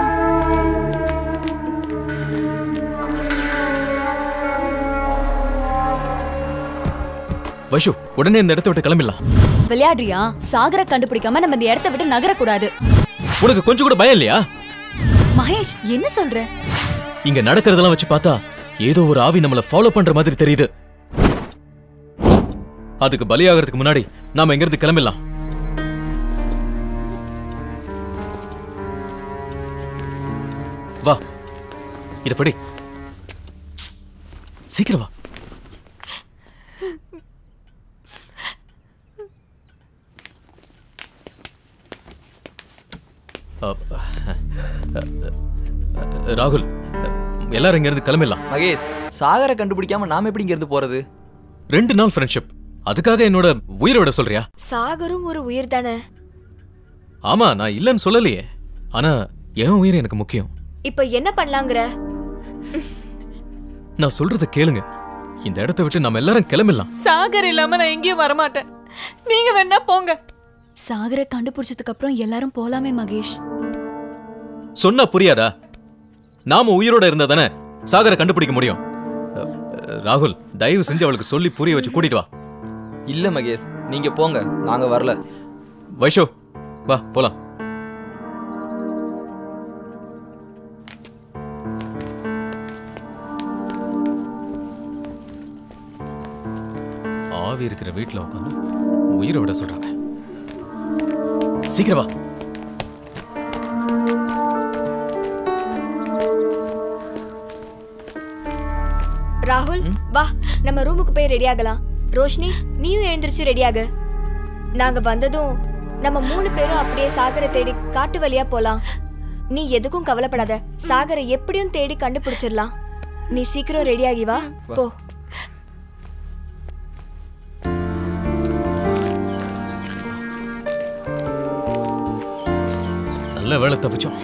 வைஷு உடனே இந்த இடத்த விட்டு கிளம்பிடலாம் விளையாடுறியா சாகர கண்டுபிடிக்காம நம்ம இந்த இடத்த விட்டு நகரக்கூடாது உனக்கு கொஞ்சம் கூட பயம் இல்லையா மகேஷ் என்ன சொல்ற இங்க நடக்கிறதெல்லாம் வச்சு பார்த்தா ஏதோ ஒரு ஆவி நம்மள ஃபாலோ பண்ற மாதிரி தெரியுது அதுக்கு பலியாகிறதுக்கு முன்னாடி நாம இங்க இருந்து கிளம்பிடலாம் வா இத படி சீக்கிரம் வா அ, ராகுல் எல்லாரும் இங்க இருந்து கிளம்பிடலாம் மகேஷ் சாகரை கண்டுபிடிக்காம நாம எப்படி இங்க இருந்து போறது ரெண்டு நாள் ஃப்ரெண்ட்ஷிப் அதுக்காக என்னோட உயிரை விட சொல்றியா சாகரும் ஒரு உயிர் தானே ஆமா நான் இல்லைன்னு சொல்லலையே ஆனா என் உயிர் எனக்கு முக்கியம் இப்போ என்ன பண்ணலாங்கிற நான் சொல்றத கேளுங்க இந்த இடத்த விட்டு நம்ம எல்லாரும் கிளம்பிடலாம் சாகர் இல்லாம நான் எங்கேயும் வரமாட்டேன் நீங்க வேணா போங்க சாகர கண்டுபிடிச்சதுக்கு அப்புறம் எல்லாரும் போலாமே மகேஷ் சொன்னா புரியாதா நாம உயிரோட இருந்தா தானே சாகரை கண்டுபிடிக்க முடியும் அ, அ, ராகுல் தயவு செஞ்சு அவளுக்கு சொல்லி புரிய வச்சு கூட்டிட்டு வா இல்ல மகேஷ் நீங்க போங்க நாங்க வரல வைஷோ வா போலாம் ஆவி இருக்கிற வீட்ல உட்காந்து உயிரை விட சொல்றாங்க சீக்கிரம் வா ராகுல் வா நம்ம ரூமுக்கு போய் ரெடி ஆகலாம் ரோஷினி நீயும் எழுந்திருச்சு ரெடி ஆகு நாங்க வந்ததும் நம்ம மூணு பேரும் அப்படியே சாகரை தேடி காட்டு வழியா போலாம் நீ எதுக்கும் கவலைப்படாத சாகரை எப்படியும் தேடி கண்டுபிடிச்சிடலாம் நீ சீக்கிரம் ரெடி ஆகி வா போ நல்ல வேலை தப்பிச்சோம்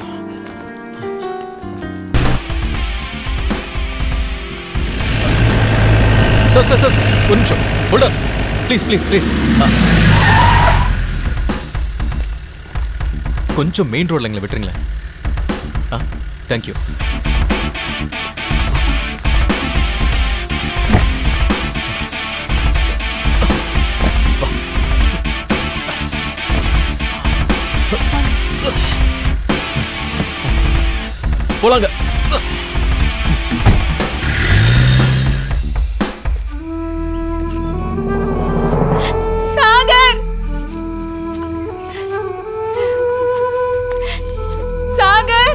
சார் சார் சார் ஒரு நிமிஷம் hold on please please please கொஞ்சம் மெயின் ரோட்ல எங்களை விட்டுருங்களேன் ஆ தேங்க்யூ போலாங்க சாகர் சாகர்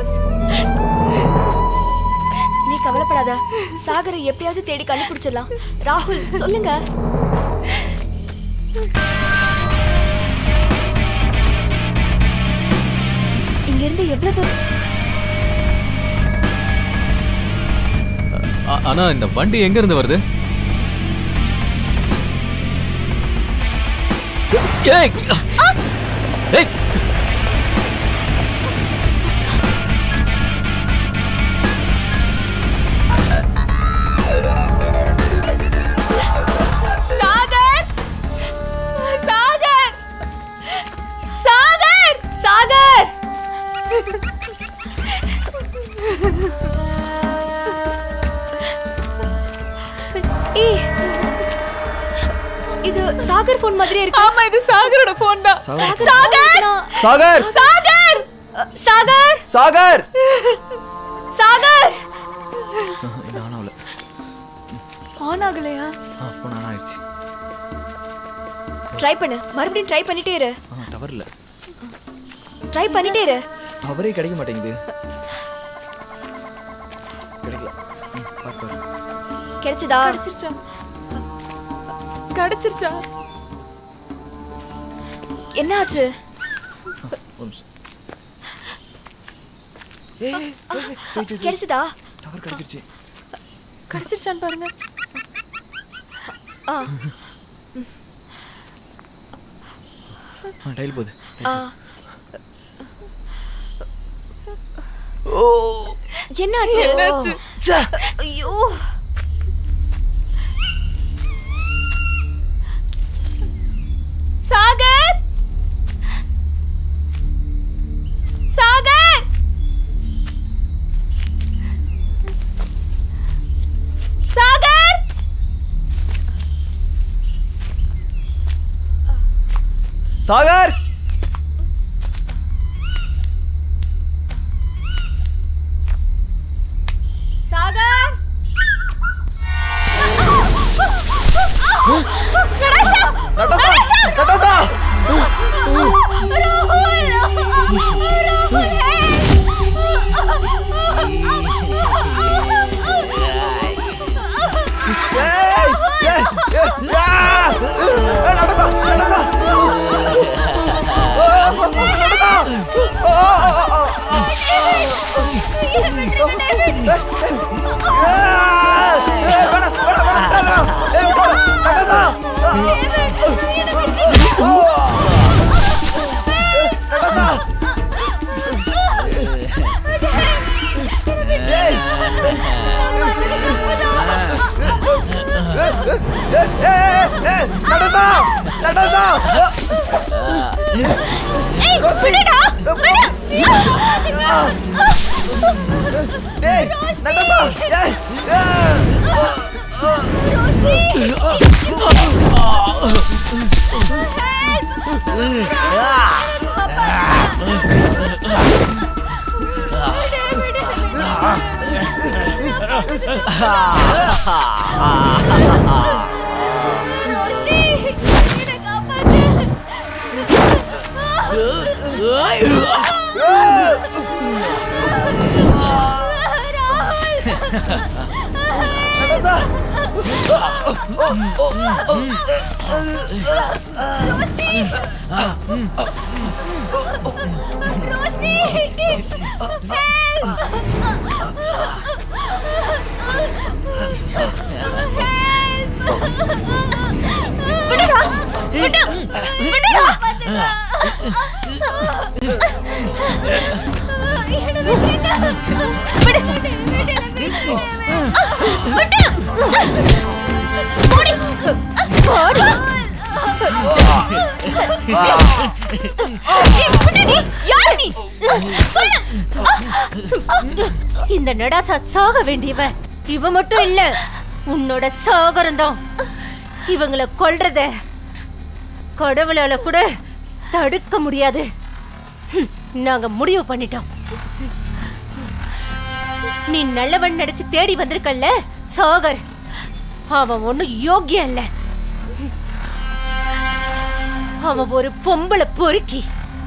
நீ கவலைப்படாத சாகரை எப்படியாவது தேடி கண்டுபிடிச்சிடலாம் ராகுல் சொல்லுங்க இங்க இருந்து எவ்வளவு தூரம் ஆ- ஆனா இந்த வண்டி எங்க இருந்து வருது ஏய் ஏய் சாகர் சாகர் சாகர் சாகர் ஏய், இது சாகர் போன் மாதிரியே இருக்கு ஆமா இது சாகரோட போன் தான் சாகர். சாகர் சாகர் சாகர் சாகர் சாகர் சாகர் என்ன ஆனாவில் ஆன் ஆகலையா ஆ ஃபோன் ஆன் ஆயிடுச்சு ட்ரை பண்ணு மறுபடியும் ட்ரை பண்ணிட்டே இரு ஆ டவர் இல்லை ட்ரை பண்ணிட்டே இரு டவரே கிடைக்க மாட்டேங்குது கிடைக்கல ம், பாரு பாரு கிடைச்சதா கிடைச்சிருச்சா கிடைச்சிருச்சா என்னாச்சு ஒரு நிமிஷம் ஏய், ஏய், ஏய், ஏய், wait, wait, wait. கிடைச்சதா டவர் கிடைச்சிருச்சு கிடைச்சிருச்சான்னு பாருங்க ஆ ஆ டயல் போகுது ஆ ஓ என்னாச்சு என்னாச்சு? ச்சே. ஐயோ சாகர் சாகர் ஏய் விடுடா விடு விடுடா விடு விடுடா விடு விடு போடி போடி ஏய், விடுடி. யாரு நீ சொல்லு இந்த நடாசா சாக வேண்டியவன் இவ மட்டும் இல்ல உன்னோட சாகரம்தான் இவங்கள கொல்றத கடவுளால கூட தடுக்க முடியாது ஹம், நாங்க முடிவு பண்ணிட்டோம் நீ நல்லவன் நடிச்சு தேடி வந்திருக்கல்ல சாகர் அவன் ஒண்ணும் யோக்கியம் இல்ல அவன் ஒரு பொம்பளை பொறுக்கி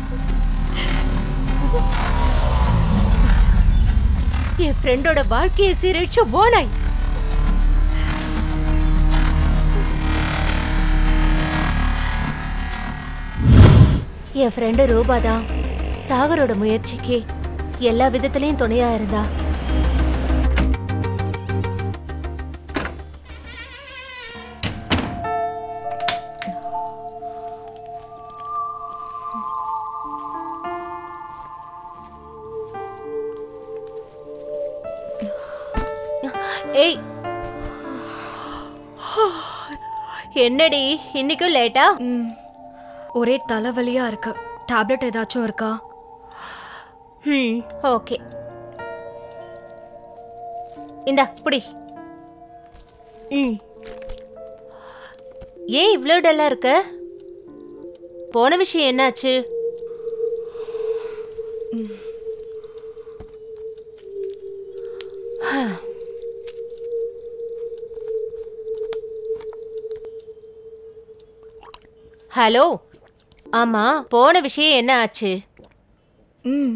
என் ஃப்ரெண்டோட வாழ்க்கையை சீரழிச்ச ஓனாய் என் ஃப்ரெண்டு ரூபா தான் சாகரோட முயற்சிக்கு எல்லா விதத்திலையும் துணையா இருந்தா ஏய் என்னடி இன்னைக்கும் லேட்டா ஒரே தலைவலியா இருக்கு டேப்லெட் ஏதாச்சும் இருக்கா ம் ஓகே இந்தா புடி ம் ஏன் இவ்வளோ டல்லா இருக்க போன விஷயம் என்னாச்சு ஹலோ ஆமா போன விஷயம் என்ன ஆச்சு ம்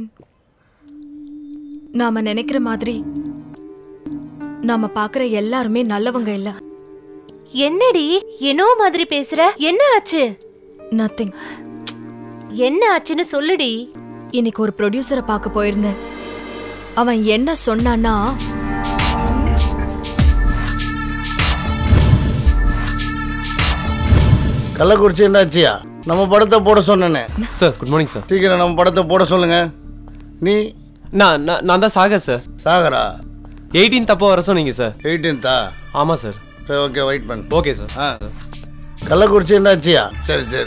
நாம நினைக்கிற மாதிரி நாம பாக்குற எல்லாருமே நல்லவங்க இல்ல என்னடி என்னோ மாதிரி பேசுற என்ன ஆச்சு நத்திங் என்ன ஆச்சுன்னு சொல்லுடி இன்னைக்கு ஒரு ப்ரொடியூசரை பார்க்க போயிருந்தேன் அவன் என்ன சொன்னான்னா கள்ளக்குறிச்சி என்னாச்சியா நம்ம படத்தை போட சொன்னேனே சார் குட் மார்னிங் சார் சீக்கிரம் நம்ம படத்தை போட சொல்லுங்க நீ நான் நான் நான் தான் சாகர் சார் சாகரா எயிட்டீன் தப்போ வர சொன்னீங்க சார் எயிட்டீன்த்தா ஆமாம் சார் சரி ஓகே வெயிட் பண்ணு ஓகே சார் ஆ கள்ளக்குறிச்சி என்னாச்சியா சரி சரி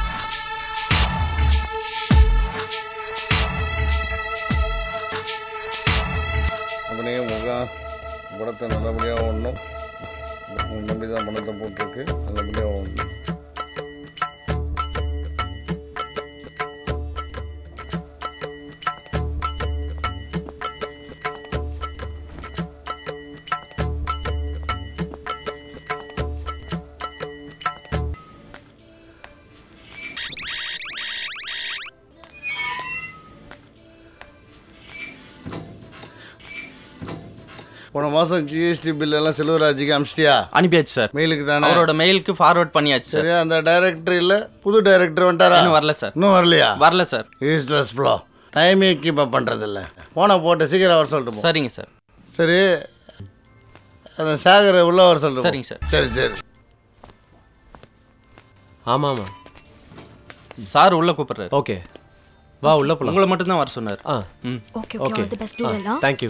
அப்படியே முகம் படத்தை நல்லபடியாக ஓடணும் நம்பி தான் பணத்தை போட்டிருக்கு நல்லபடியாக ஓடணும் போன மாதம் ஜிஎஸ்டி பில் எல்லாம் செல்வராஜுக்கு அமிச்சிட்டியா அனுப்பியாச்சு சார் மெயிலுக்கு தானே அவரோட மெயிலுக்கு ஃபார்வர்ட் பண்ணியாச்சு சார் சரியா அந்த டைரக்டர் இல்லை புது டைரக்டர் வந்துட்டாரா இன்னும் வரல சார் இன்னும் வரலையா வரல சார் யூஸ்லெஸ் ஃப்ளோ டைமே கீப் அப் பண்ணுறதில்ல போனை போட்டு சீக்கிரம் வர சொல்லிட்டு போ. சரிங்க சார் சரி அந்த சாகரை உள்ள வர சொல்லிட்டு போ. சரிங்க சார். சரி சரி ஆமாம் ஆமாம் சார் உள்ள கூப்பிடுறாரு ஓகே வா உள்ள போலாம் உங்களை மட்டும் தான் வர சொன்னார் ஆ ம் Okay, okay, all the best, do well, huh? Thank you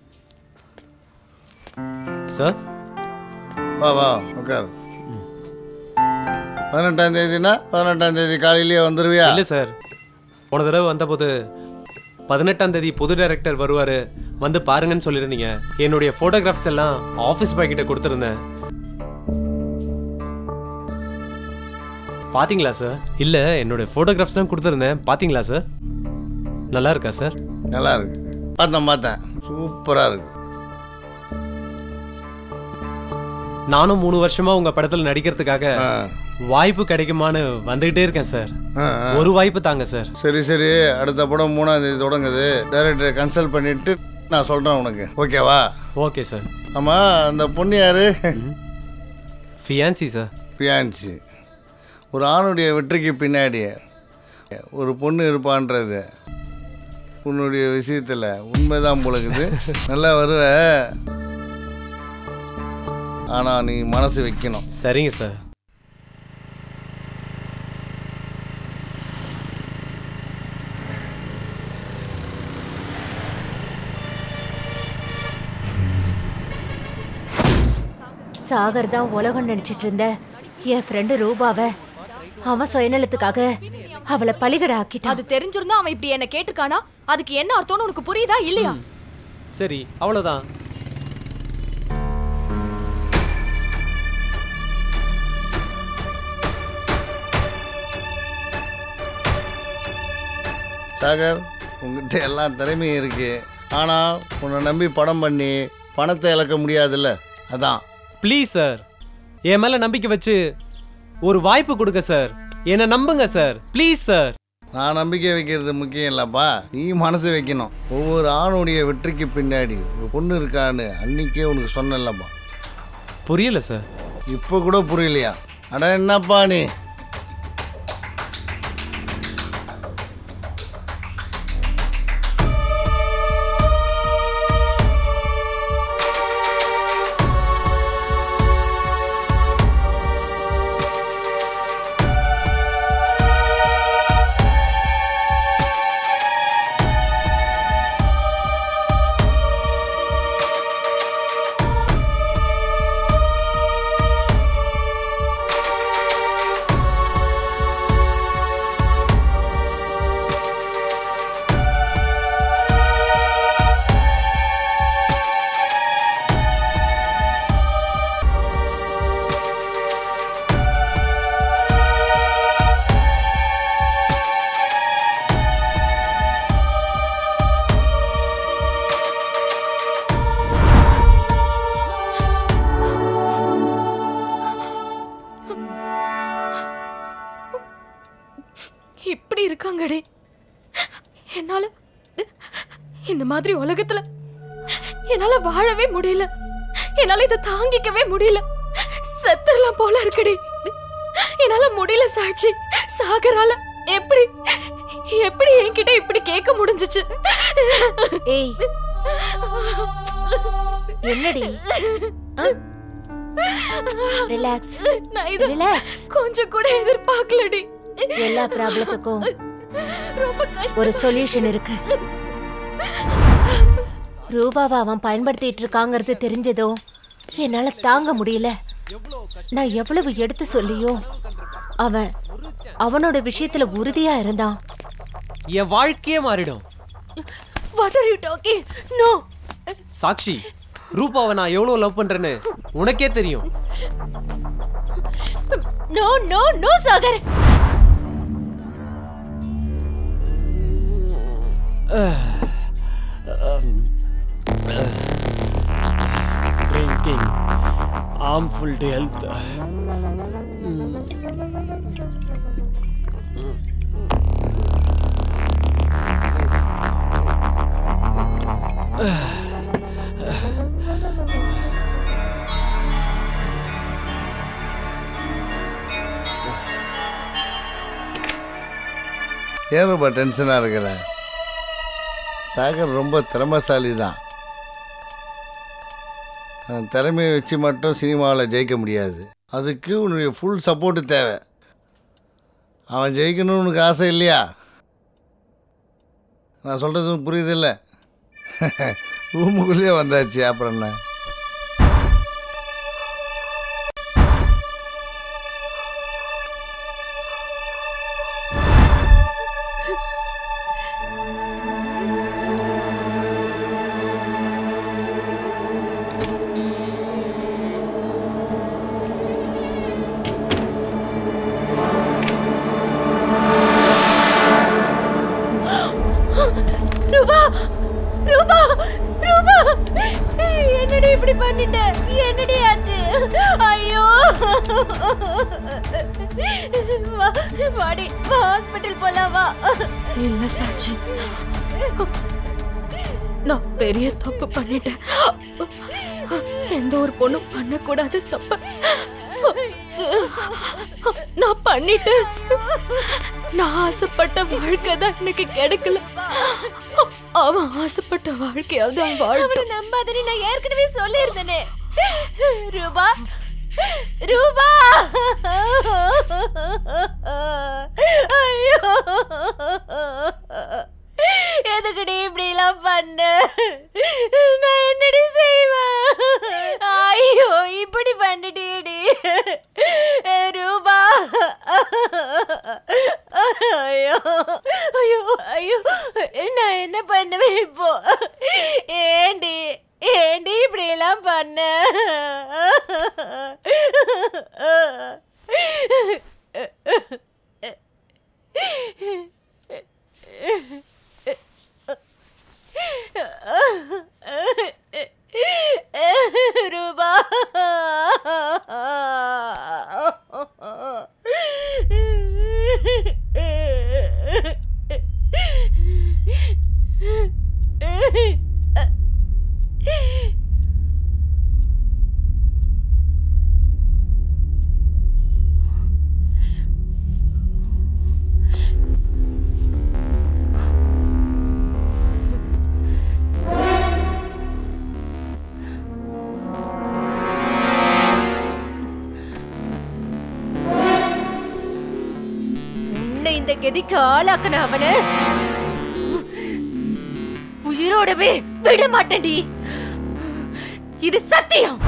sir வா வா உட்கார் பதினெட்டாம் தேதினா பதினெட்டாம் தேதி காலையிலேயே வந்துருவியா இல்லை சார் போன தடவை வந்தபோது பதினெட்டாம் தேதி புது டைரக்டர் வருவார் வந்து பாருங்கன்னு சொல்லியிருந்தீங்க என்னுடைய ஃபோட்டோகிராஃப்ஸ் எல்லாம் ஆஃபீஸ் பாய் கிட்ட கொடுத்துருந்தேன் பாத்தீங்களா சார் இல்லை என்னுடைய ஃபோட்டோகிராஃப்ஸ் தான் கொடுத்துருந்தேன் பாத்தீங்களா சார் நல்லா இருக்கா சார் நல்லா இருக்கு பார்த்தேன் பார்த்தேன் சூப்பராக இருக்கு நானும் மூணு வருஷமா உங்க படத்துல நடிக்கிறதுக்காக வாய்ப்பு கிடைக்குமான்னு வந்துகிட்டே இருக்கேன் சார் ஆ, ஆ. ஒரு வாய்ப்பு தாங்க சார் சரி சரி அடுத்த படம் மூணாம் தேதி தொடங்குது டைரக்டரை கன்சல்ட் பண்ணிட்டு நான் சொல்கிறேன் உனக்கு ஓகேவா ஓகே சார் ஆமாம் அந்த பொண்ணு யாரு ஃபியான்சி சார் பியான்சி ஒரு ஆணுடைய வெற்றிக்கு பின்னாடி ஒரு பொண்ணு இருப்பான்றது உன்னுடைய விஷயத்தில் உண்மைதான் போலக்குது நல்லா வருவ ஆனால் நீ மனசு வைக்கணும் சரிங்க சார் சாகர் தான் உலகம் நினைச்சிட்டு இருந்த என் ஃப்ரெண்டு ரூபாவை அவன் சுயநலத்துக்காக அவளை பலிகடை ஆக்கிட்டான் அது தெரிஞ்சிருந்தா அவன் இப்படி என்ன கேட்டிருக்கானா அதுக்கு என்ன அர்த்தம்னு உனக்கு புரியுதா இல்லையா சரி அவ்வளோதான் சாகர் உங்ககிட்ட எல்லா திறமையும் இருக்கு ஆனால் உன்னை நம்பி படம் பண்ணி பணத்தை இழக்க முடியாதுல்ல அதான் ப்ளீஸ் சார் என் மேல நம்பிக்கை வச்சு ஒரு வாய்ப்பு கொடுங்க சார் என்னை நம்புங்க சார் ப்ளீஸ் சார் நான் நம்பிக்கை வைக்கிறது முக்கியம் இல்லைப்பா நீ மனசு வைக்கணும் ஒவ்வொரு ஆணுடைய வெற்றிக்கு பின்னாடி ஒரு பொண்ணு இருக்கான்னு அன்னைக்கே உனக்கு சொன்னேன்லப்பா புரியல சார் இப்போ கூட புரியலையா அட என்னப்பா நீ இப்படி இருக்காங்கடி என்னால இந்த மாதிரி உலகத்துல என்னால வாழவே முடியல என்னால இதை தாங்கிக்கவே முடியல செத்துறலாம் போல இருக்குடி என்னால முடியல சாட்சி சாகரால எப்படி எப்படி என்கிட்ட இப்படி கேட்க முடிஞ்சுச்சு ஏய் என்னடி ரிலாக்ஸ் நான் இதை ரிலாக்ஸ் கொஞ்சம் கூட எதிர்பார்க்கலடி எல்லா ப்ராப்ளத்துக்கும் ரொம்ப கஷ்டம் ஒரு சொல்யூஷன் இருக்கு ரூபாவை அவன் பயன்படுத்திட்டு இருக்காங்கிறது தெரிஞ்சதோ என்னால தாங்க முடியல நான் எவ்வளவு எடுத்து சொல்லியும் அவன் அவனோட விஷயத்துல உறுதியா இருந்தான் என் வாழ்க்கையே மாறிடும் what are you talking no Sakshi ரூபாவை நான் எவ்வளோ லவ் பண்றேன்னு உனக்கே தெரியும் no no no Sagar drinking harmful to health ஏன் ரொம்ப டென்ஷனாக இருக்கிற சாகர் ரொம்ப திறமைசாலி தான் அவன் திறமையை வச்சு மட்டும் சினிமாவில் ஜெயிக்க முடியாது அதுக்கு உன்னுடைய ஃபுல் சப்போர்ட்டு தேவை அவன் ஜெயிக்கணும்னு உனக்கு ஆசை இல்லையா நான் சொல்கிறது புரியுதில்ல ரூமுக்குள்ளேயே வந்தாச்சு அப்புறம் என்ன ரூபா ரூபா ரூபா என்னடி இப்படி பண்ணிட்ட என்னடி ஆச்சு ஐயோ வா வாடி வா ஹாஸ்பிட்டல் போலாம் வா இல்ல சாட்சி நான் பெரிய தப்பு பண்ணிட்டேன் எந்த ஒரு பொண்ணும் பண்ணக்கூடாது தப்பு நான் பண்ணிட்டேன் நான் ஆசைப்பட்ட வாழ்க்கை தான் எனக்கு கிடைக்கல அவன் ஆசைப்பட்ட வாழ்க்கையாவது அவன் அவனை வாழ்க்கை நம்பாதடி நான் ஏற்கனவே சொல்லியிருந்தேனே ரூபா ரூபா ஐயோ எதுக்குடி இப்படி எல்லாம் பண்ண நான் என்னடி செய்வேன் ஐயோ இப்படி பண்ணிட்டேடி ரூபா ஐயோ ஐயோ ஐயோ நான் என்ன பண்ணுவேன் இப்போ ஏண்டி ஏண்டி இப்படி எல்லாம் பண்ண ரூபா உன்னை இந்த கதிக்கு ஆளாக்கன அவன உயிரோடவே விட மாட்டேன்டி இது சத்தியம்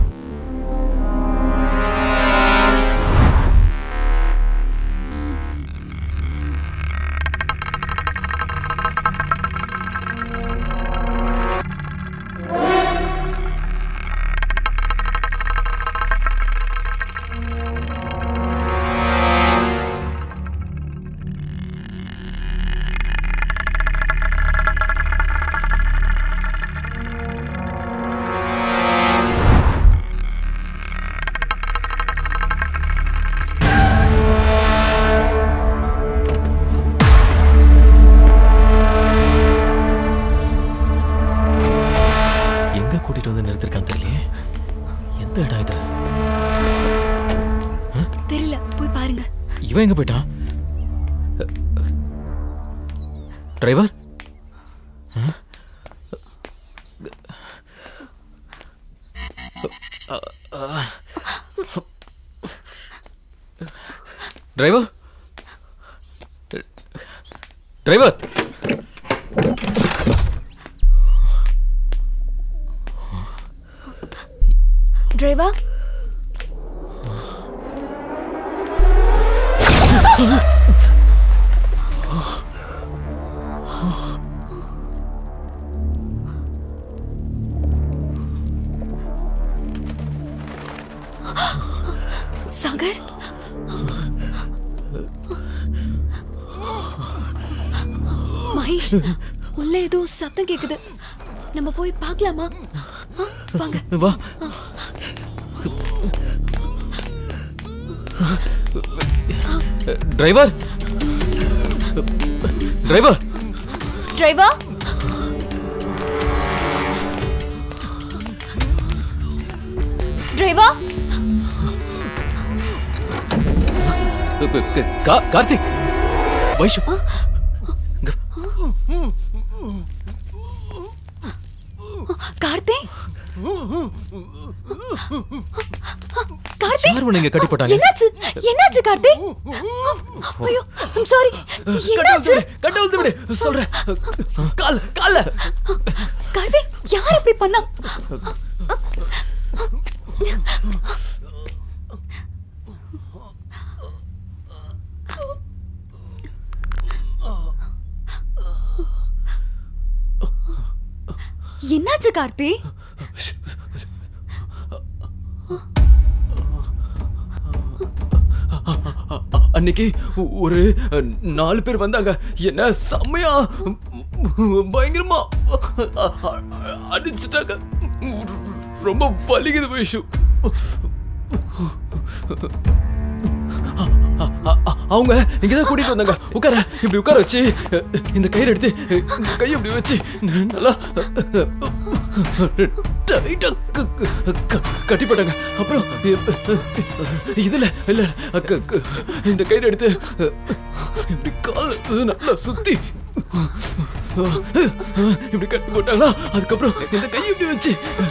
எங்க கூட்டிட்டு வந்து நிறுத்திருக்கான்னு தெரியலையே எந்த இடம் இது தெரியல போய் பாருங்க இவன் எங்க போயிட்டான் driver driver driver driver Sagar Mahesh உள்ள ஏதோ சத்தம் கேக்குது நம்ம போய் பார்க்கலாமா ஆ, வாங்க வா டிரைவர் டிரைவர் டிரைவர் டிரைவர் கா- கார்த்திக் வைஷு கார்த்தி கார்த்தி யார் உன்னை இங்க கட்டி போட்டாங்க என்னாச்சு என்னாச்சு கார்த்தி ஐயோ சாரி என்னாச்சு கட்ட வந்து விடு சொல்றேன் கால் கால்ல கார்த்தி யார் இப்படி பண்ணா என்னாச்சு கார்த்தி அன்னைக்கு ஒரு நாலு பேர் வந்தாங்க என்ன செம்மையா பயங்கரமா அடிச்சிட்டாங்க ரொம்ப வலிக்குது வைஷு அவங்க இங்கதான் கூட்டிட்டு வந்தாங்க உட்கார இப்படி உட்கார வச்சு இந்த கயிறு எடுத்து இந்த கையை இப்படி வச்சு நல்லா டைட்டா கட்டி போட்டாங்க அப்புறம் இதுல இல்ல க- க- இந்த கயிறு எடுத்து இப்படி கால் நல்லா சுத்தி இப்படி கட்டி போட்டாங்களா அதுக்கப்புறம் இந்த கையை இப்படி வச்சு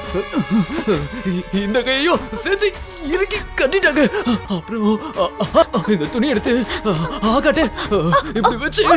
இந்த கையையும் சேர்த்து இறுக்கி கட்டிட்டாங்க அப்புறம் இந்த துணி எடுத்து ஆகாட்டே இப்படி வச்சு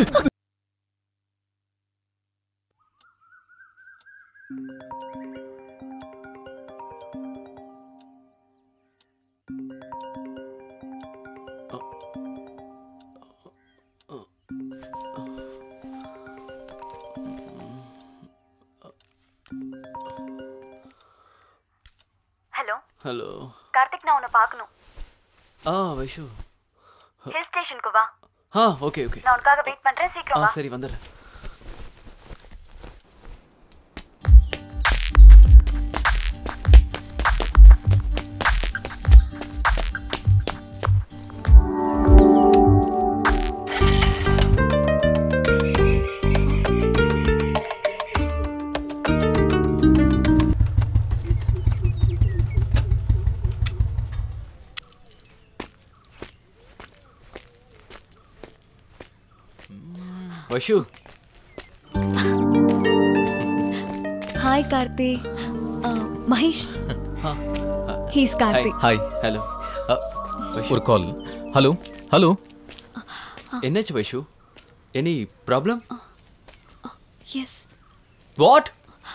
ஹலோ ஹலோ கார்த்திக் நான் உன்னை பார்க்கணும் ஆ வைஷு ஹில் ஸ்டேஷனுக்கு வா ஆ ஓகே ஓகே நான் உனக்காக வெயிட் பண்றேன் ஆ சீக்கிரம் வா சரி வந்துடுறேன் Vaishu hi Karthi Mahesh he's Karthi hi hello ஒரு கால் ஹலோ ஹலோ என்னாச்சு Vaishu any problem yes what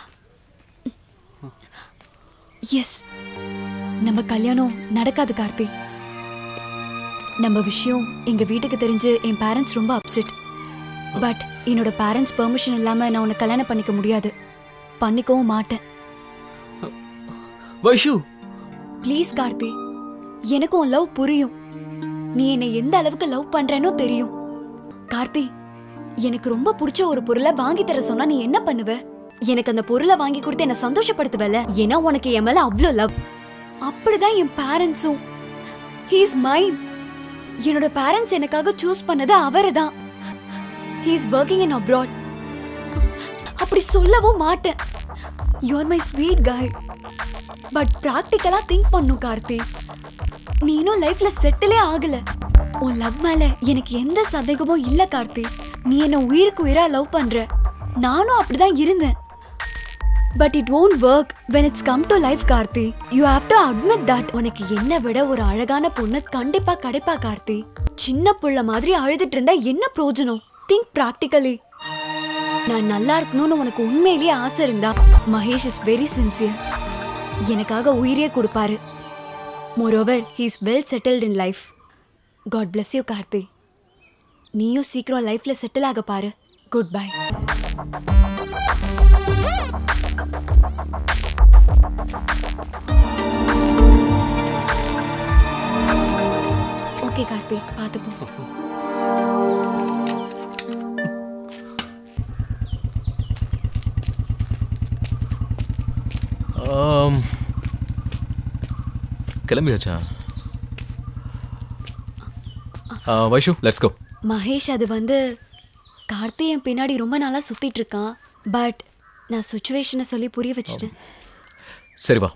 yes நம்ம கல்யாணம் நடக்காது கார்த்தி நம்ம விஷயம் எங்க வீட்டுக்கு தெரிஞ்சு என் பேரண்ட்ஸ் ரொம்ப அப்செட் பட் என்னோட பேரண்ட்ஸ் பெர்மிஷன் இல்லாம நான் உன்னை கல்யாணம் பண்ணிக்க முடியாது பண்ணிக்கவும் மாட்டேன் வைஷு ப்ளீஸ் கார்த்தி எனக்கு உன் லவ் புரியும் நீ என்னை எந்த அளவுக்கு லவ் பண்றேனோ தெரியும் கார்த்தி எனக்கு ரொம்ப பிடிச்ச ஒரு பொருளை வாங்கி தர சொன்னா நீ என்ன பண்ணுவ எனக்கு அந்த பொருளை வாங்கி கொடுத்து என்ன சந்தோஷப்படுத்துவல ஏன்னா உனக்கு என் மேல அவ்வளோ லவ் அப்படிதான் என் பேரண்ட்ஸும் ஹீஸ் மைன் என்னோட பேரண்ட்ஸ் எனக்காக சூஸ் பண்ணது அவரை தான் ஹீஸ் ஒர்க்கிங் இன் அப்ராட் அப்படி சொல்லவும் மாட்டேன் you are my sweet guy but ப்ராக்டிக்கலா திங்க் பண்ணும் கார்த்தி நீ இன்னும் லைஃப்ல செட்டிலே ஆகல உன் லவ் மேல எனக்கு எந்த சந்தேகமும் இல்ல கார்த்தி நீ என்ன உயிருக்கு உயிரா லவ் பண்ற நானும் அப்படிதான் இருந்தேன் but it won't work when it's come to life Karthi you have to admit that உனக்கு என்ன விட ஒரு அழகான பொண்ணு கண்டிப்பா கிடைப்பா கார்த்தி சின்ன புள்ள மாதிரி அழுதுட்டு இருந்தா என்ன பிரயோஜனம் திங்க் ப்ராக்டிக்கலி நான் நல்லா இருக்கணும்னு உனக்கு உண்மையிலேயே ஆசை இருந்தா மகேஷ் இஸ் வெரி சின்சியர் எனக்காக உயிரே கொடுப்பாரு moreover he is well settled in life God bless you Karthi நீயும் சீக்கிரம் லைஃப்ல செட்டில் ஆக பாரு குட் பை ஓகே கார்த்தி பார்த்து போ ஆம். கிளம்பியாச்சா ஆ, வைஷு லெட்ஸ் கோ மகேஷ் அது வந்து கார்த்தி என் பின்னாடி ரொம்ப நாளா சுத்திட்டு இருக்கான் பட் நான் சுச்சுவேஷனை சொல்லி புரிய வச்சிட்டேன் சரி வா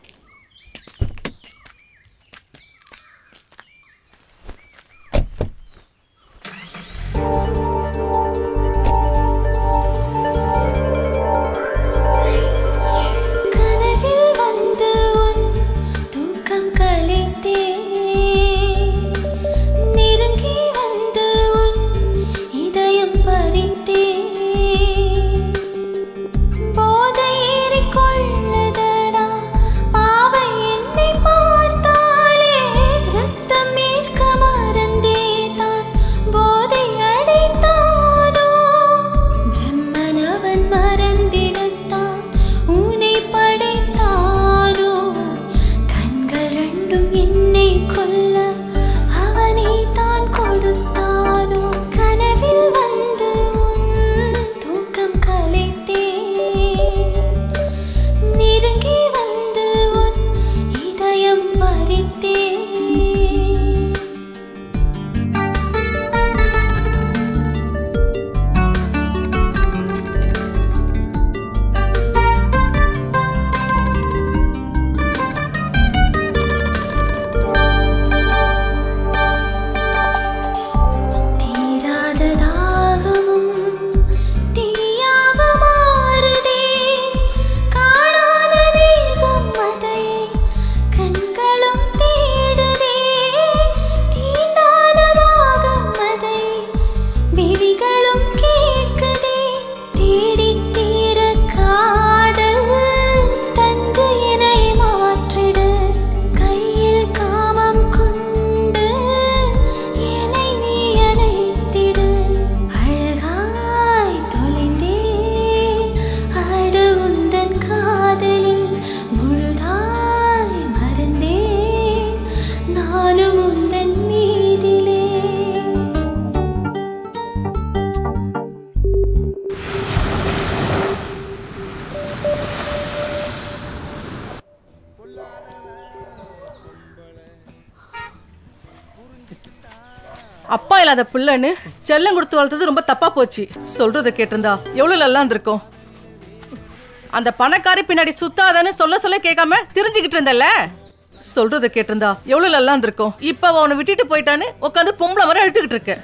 இல்லாத பிள்ளைன்னு செல்லம் கொடுத்து வளர்த்தது ரொம்ப தப்பா போச்சு சொல்றத கேட்டிருந்தா எவ்வளவு நல்லா இருந்திருக்கும் அந்த பணக்காரி பின்னாடி சுத்தாதன்னு சொல்ல சொல்ல கேட்காம தெரிஞ்சுக்கிட்டு இருந்தல்ல சொல்றத கேட்டிருந்தா எவ்வளவு நல்லா இருந்திருக்கும் இப்ப அவ அவனை விட்டுட்டு போயிட்டான்னு உட்காந்து பொம்பளை வர அழுதுகிட்டு இருக்க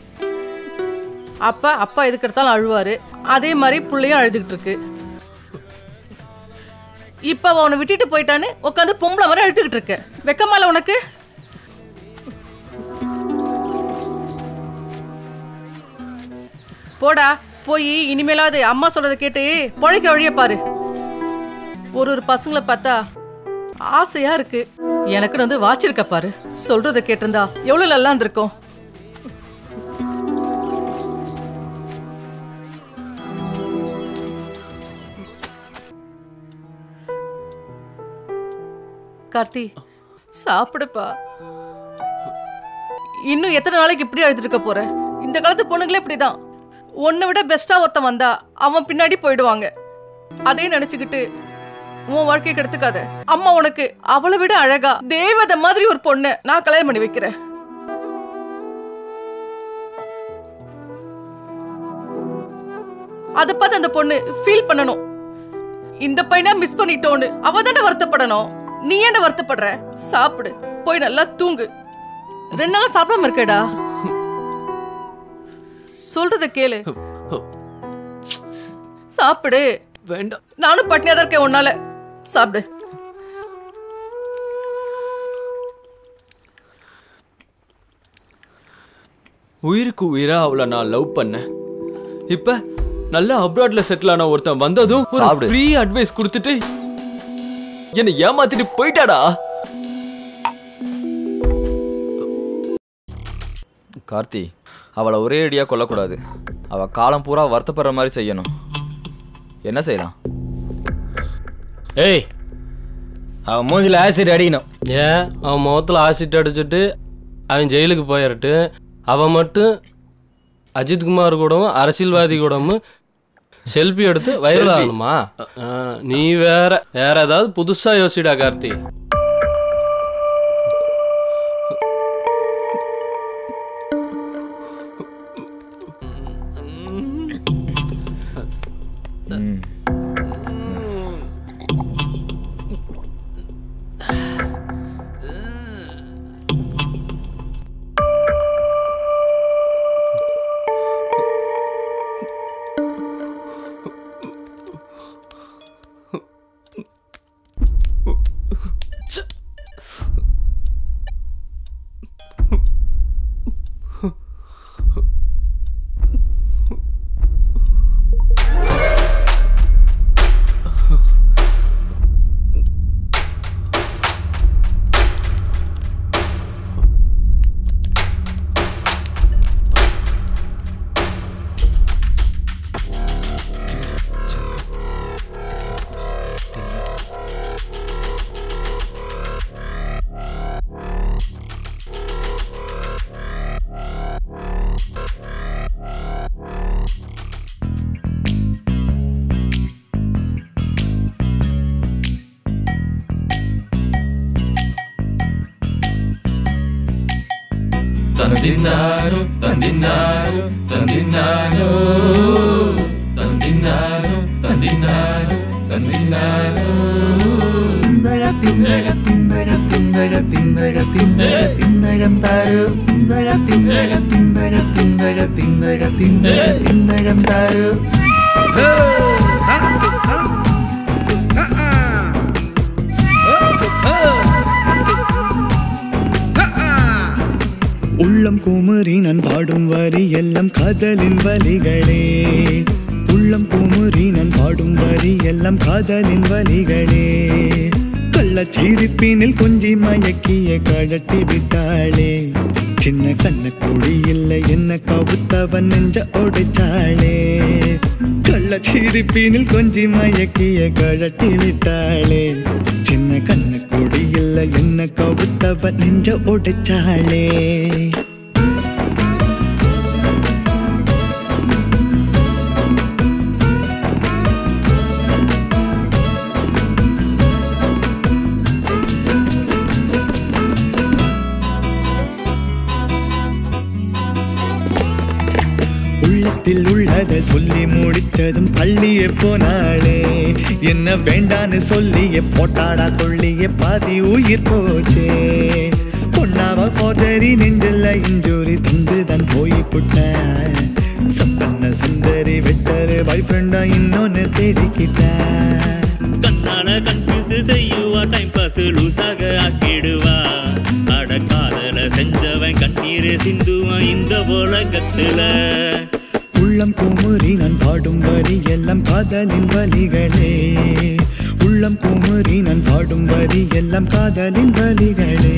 அப்பா அப்பா எதுக்கு எடுத்தாலும் அழுவாரு அதே மாதிரி புள்ளையும் அழுதுகிட்டு இருக்கு இப்ப அவ அவனை விட்டுட்டு போயிட்டான்னு உட்காந்து பொம்பளை வர அழுதுகிட்டு இருக்க வெக்கமால உனக்கு போடா போய் இனிமேலாவது அம்மா சொல்றத கேட்டு பொழைக்கிற வழியை பாரு ஒரு ஒரு பசங்களை பார்த்தா ஆசையா இருக்கு எனக்குன்னு வந்து வாச்சிருக்க பாரு சொல்றத கேட்டிருந்தா எவ்வளவு நல்லா இருந்திருக்கும் கார்த்தி சாப்பிடுப்பா இன்னும் எத்தனை நாளைக்கு இப்படி அழுதுட்டு இருக்க போற இந்த காலத்து பொண்ணுங்களே இப்படிதான் உன்னை விட பெஸ்டா ஒருத்தன் வந்தா அவன் பின்னாடி போயிடுவாங்க அதே நினைச்சுக்கிட்டு உன் வாழ்க்கையை கெடுத்துக்காத அம்மா உனக்கு அவளை விட அழகா தேவதை மாதிரி ஒரு பொண்ணை நான் கல்யாணம் பண்ணி வைக்கிறேன் அதை பார்த்து அந்த பொண்ணு ஃபீல் பண்ணணும் இந்த பையனை மிஸ் பண்ணிட்டோன்னு அவ தானே வருத்தப்படணும் நீ என்ன வருத்தப்படுற சாப்பிடு போய் நல்லா தூங்கு ரெண்டு நாளா சாப்பிடாம இருக்கேடா சொல்றத கேளு சாப்பிடு வேண்டாம் நானும் பட்னியா தான் இருக்கேன் உன்னால சாப்பிடு உயிருக்கு உயிரா அவளை நான் லவ் பண்ணேன் இப்ப நல்லா அப்ராட்ல செட்டில் ஆன ஒருத்தன் வந்ததும் ஒரு சாப்பிடு. ஃப்ரீ அட்வைஸ் கொடுத்துட்டு என்னை ஏமாத்திட்டு போயிட்டாடா கார்த்தி அவளை ஒரே அடியாக கொல்லக்கூடாது அவள் காலம் பூரா வருத்தப்படுற மாதிரி செய்யணும் என்ன செய்யலாம் ஏய் அவன் மூஞ்சில ஆசிட் அடிக்கணும் ஏன் அவன் முகத்தில் ஆசிட் அடிச்சுட்டு அவன் ஜெயிலுக்கு போயிரட்டு அவன் மட்டும் அஜித்குமார் கூடவும் அரசியல்வாதி கூடவும் செல்ஃபி எடுத்து வைரல் Selfie. ஆகணுமா ஆ, நீ வேற வேற ஏதாவது புதுசா யோசிடா கார்த்தி ತಂದಿನ್ನಾನು ತಂದಿನ್ನಾನು ತಂದಿನ್ನಾನು ತಂದಿನ್ನಾನು ತಂದಿನ್ನಾನು ತಂದಿನ್ನಾನು ತಿಂದಗ ತಿಂದಗ ತಿಂದಗ ತಿಂದಗ ತಿಂದಗ ತಿಂದಗ ತಾರು ತಿಂದಗ ತಿಂದಗ ತಿಂದಗ ತಿಂದಗ ತಿಂದಗ ತಿಂದಗ ತಿಂದಗ ತಾರು உள்ளம் குமரி நான் பாடும் வரி எல்லாம் காதலின் வலிகளே உள்ளம் குமரி நான் பாடும் வரி எல்லாம் காதலின் வலிகளே கள்ளச்சிரிப்பினில் கொஞ்சி மயக்கிய கழட்டி விட்டாளே சின்ன கண்ண குடி இல்லை என்ன கவுத்தவன் நெஞ்ச ஒடிச்சாளே கள்ளச்சிரிப்பினில் கொஞ்சி மயக்கிய கழட்டி விட்டாளே சின்ன கண்ண குடி இல்லை என்ன கவுத்தவன் நெஞ்ச ஒடிச்சாளே சொல்லி முடிச்சதும் தள்ளியே போனாளே என்ன வேண்டான்னு சொல்லியே போட்டாடா கொள்ளியே பாதி உயிர் போச்சே பொண்ணாவ போதறி நெஞ்சில் இஞ்சூரி தந்து தான் போய் புட்டேன் சப்பன்ன சுந்தரி விட்டரு பாய் ஃப்ரெண்டா இன்னொன்னு தேடிக்கிட்டேன் கண்ணால கன்ஃபியூஸ் செய்யுவா டைம் பாஸ் லூசாக ஆக்கிடுவா அட காதல செஞ்சவன் கண்ணீர் சிந்துவான் இந்த உலகத்துல உள்ளம் குமுறி நான் பாடும் வரி எல்லாம் காதலின் வலிகளே உள்ளம் குமுறி நான் பாடும் வரி எல்லாம் காதலின் வலிகளே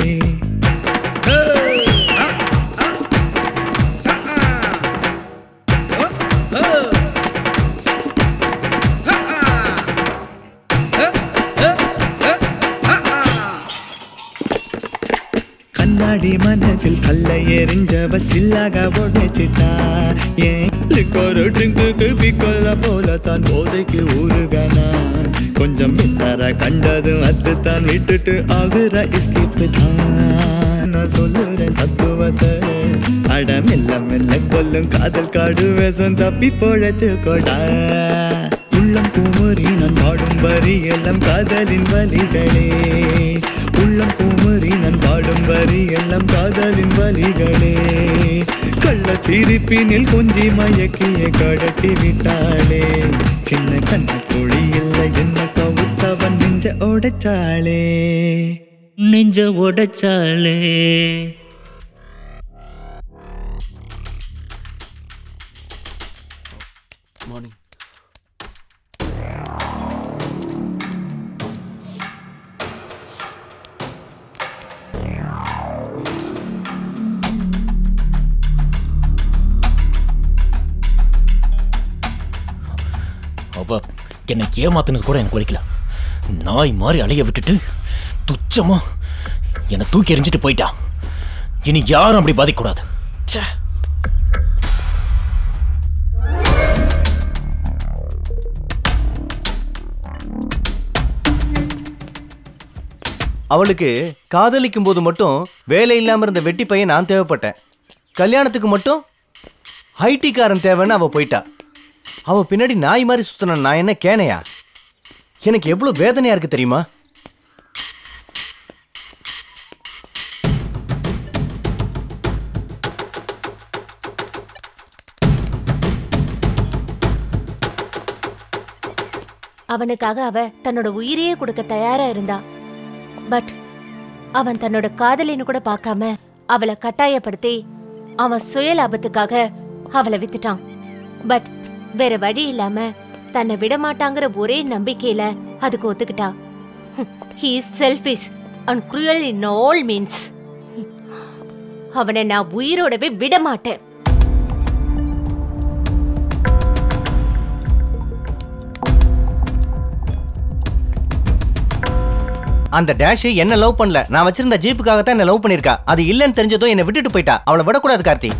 கண்ணாடி மனதில் கல்ல எரிஞ்சவ சில்லாக உடைச்சிட்டா ஏன் லிக்கோரு ட்ரிங்குக்கு பிக்கொல்ல போல தான் போதைக்கு ஊருகனா கொஞ்சம் பின்னர கண்டதும் அது தான் விட்டுட்டு ஆகுற இஸ்கிப்பு தான் நான் சொல்லுறேன் தத்துவத்தை அட மெல்ல மெல்ல கொல்லும் காதல் காடு வேஷம் தப்பி பொழத்து கொடா உள்ளம் குமரி நான் பாடும் வரி எல்லாம் காதலின் வலிகளே உள்ளம் குமரி நான் பாடும் வரி எல்லாம் காதலின் வலிகளே கள்ள சிரிப்பினில் கொஞ்சி மயக்கிய கடட்டி விட்டாளே சின்ன கண்ண குழி இல்லை என்ன கவுத்தவன் நெஞ்ச உடைச்சாளே நெஞ்ச உடைச்சாலே மார்னிங் அவ என்னை ஏமாத்துனது கூட எனக்கு வலிக்கல நாய் மாதிரி அலைய விட்டுட்டு துச்சமா என்னை தூக்கி எறிஞ்சிட்டு போயிட்டா இனி யாரும் அப்படி பாதிக்கக்கூடாது ச்சே அவளுக்கு காதலிக்கும் போது மட்டும் வேலை இல்லாம இருந்த வெட்டி பையன் நான் தேவைப்பட்டேன் கல்யாணத்துக்கு மட்டும் ஐடிக்காரன் தேவைன்னு அவ போயிட்டா அவ பின்னாடி நாய் மாதிரி சுத்தின நான் என்ன கேனையா எனக்கு எவ்வளவு வேதனையா இருக்கு தெரியுமா அவனுக்காக அவ தன்னோட உயிரையே கொடுக்க தயாரா இருந்தா பட் அவன் தன்னோட காதலின்னு கூட பார்க்காம அவளை கட்டாயப்படுத்தி அவன் சுய லாபத்துக்காக அவளை வித்துட்டான் பட் வேற வழி இல்லாம தன்னை விட மாட்டாங்கிற ஒரே நம்பிக்கையில அதுக்கு ஒத்துக்கிட்டா he is selfish and cruel in all means அவனை நான் உயிரோடவே விட மாட்டேன் அந்த டேஷ் என்ன லவ் பண்ணல நான் வச்சிருந்த ஜீப்புக்காக தான் என்ன லவ் பண்ணிருக்கா அது இல்லைன்னு தெரிஞ்சதும் என்னை விட்டுட்டு போயிட்டா அவளை விடக்கூடாது கார்த்தி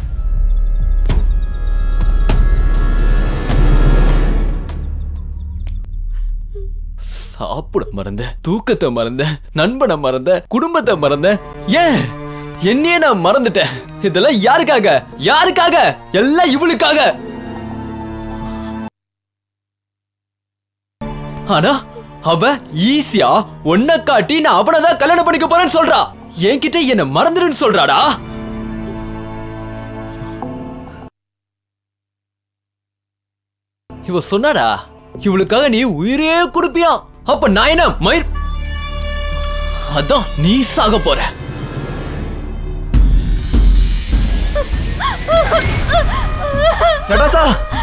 சாப்பிட மறந்த தூக்கத்தை மறந்த நண்பனை மறந்த குடும்பத்தை மறந்த ஏன் என்னையே நான் மறந்துட்டேன் இதெல்லாம் யாருக்காக யாருக்காக எல்லாம் இவளுக்காக ஆனா அவ ஈஸியா ஒன்ன காட்டி நான் அவனை தான் கல்யாணம் பண்ணிக்க போறேன்னு சொல்றா என்கிட்ட என்ன மறந்துடுன்னு சொல்றாடா இவ சொன்னாடா இவளுக்காக நீ உயிரே கொடுப்பியா அப்ப நான் என்ன மயிர் அதான் நீ சாக போற நடாசா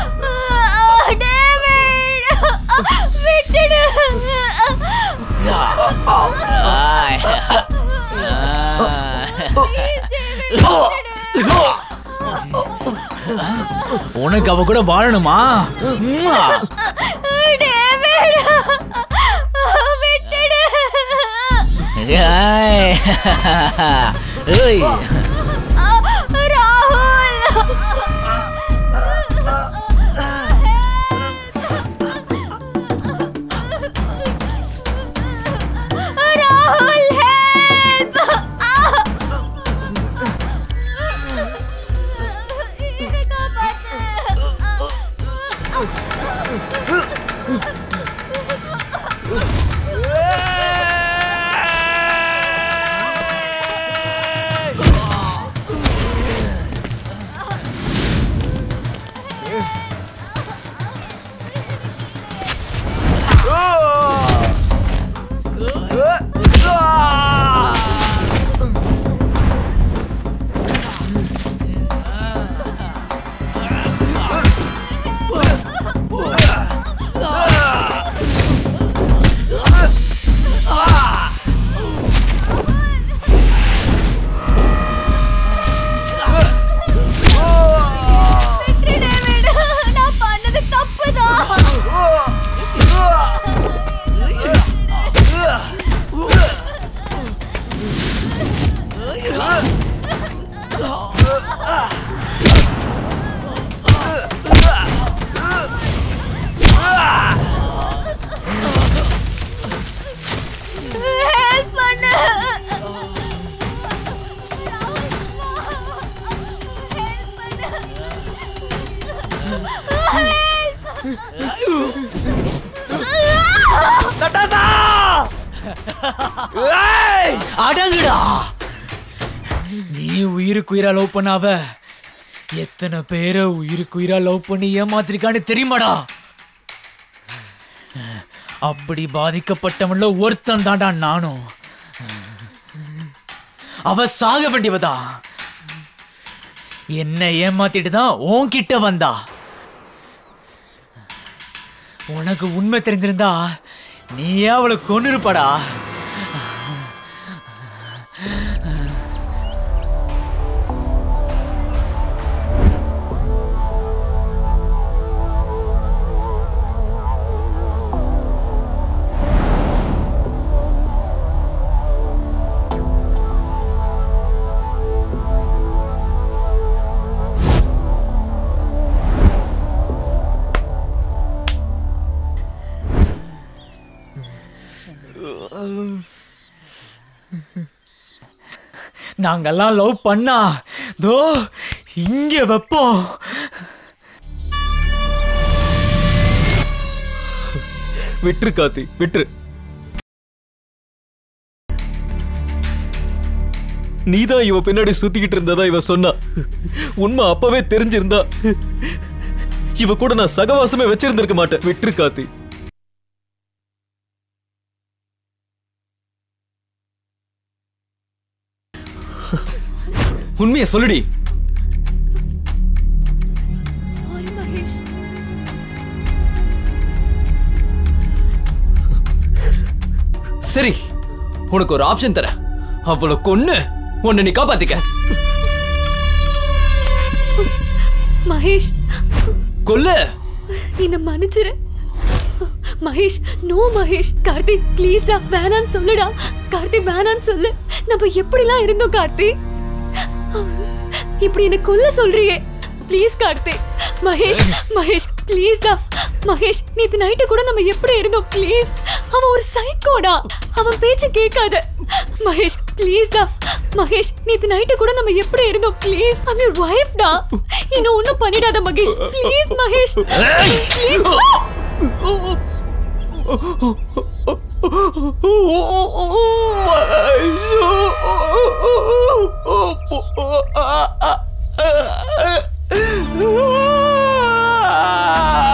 விட்டுடு உனக்கு அவ கூட வாழணுமா ம்மா. ஏய். ஏய். ராகுல் ஹெல்ப் நான் பண்ணது தப்புதான் ஹெல்ப் பண்ணு நட்டாசா ஏய், அடங்குடா நீ உயிருக்கு உயிரா லவ் பண்ணாவ எத்தனை பேரை உயிருக்கு உயிரா லவ் பண்ணி ஏமாத்திருக்கான்னு தெரியுமாடா அப்படி பாதிக்கப்பட்டவன்ல ஒருத்தன் தான்டா நானும் அவ சாக வேண்டியவதா என்ன ஏமாத்திட்டு தான் உன்கிட்ட வந்தா உனக்கு உண்மை தெரிஞ்சிருந்தா நீயே அவளை கொண்டு இருப்படா நாங்கெல்லாம் லவ் பண்ணா தோ இங்க வைப்போம் விட்டுரு கார்த்தி விட்டுரு நீதான் இவ பின்னாடி சுத்திக்கிட்டு இருந்ததா இவ சொன்னா உண்மை அப்பவே தெரிஞ்சிருந்தா இவ கூட நான் சகவாசமே வச்சிருந்திருக்க மாட்டேன் விட்டுரு கார்த்தி உண்மையை சொல்லுடி சாரி மகேஷ் சரி உனக்கு ஒரு ஆப்ஷன் தரேன் அவளை கொன்னு உன்னை நீ காப்பாத்திக்க மகேஷ் கொல்லு என்ன மன்னிச்சிரு மகேஷ் நோ மகேஷ் கார்த்திக் ப்ளீஸ் டா வேணான்னு சொல்லுடா கார்த்திக் வேணான்னு சொல்லு நம்ம எப்படிலாம் இருந்தோம் கார்த்திக் இப்படி என்ன கொல்ல சொல்றியே ப்ளீஸ் கார்த்திக் மகேஷ் மகேஷ் ப்ளீஸ் டா மகேஷ் நேத்து நைட்டு கூட நம்ம எப்படி இருந்தோம் ப்ளீஸ் அவன் ஒரு சைக்கோடா அவன் பேச்ச கேட்காத மகேஷ் ப்ளீஸ் டா மகேஷ் நேத்து நைட்டு கூட நம்ம எப்படி இருந்தோம் ப்ளீஸ் ஐம் யுவர் வைஃப் டா இன்னும் ஒண்ணும் பண்ணிடாத Mahesh please Mahesh please Ah!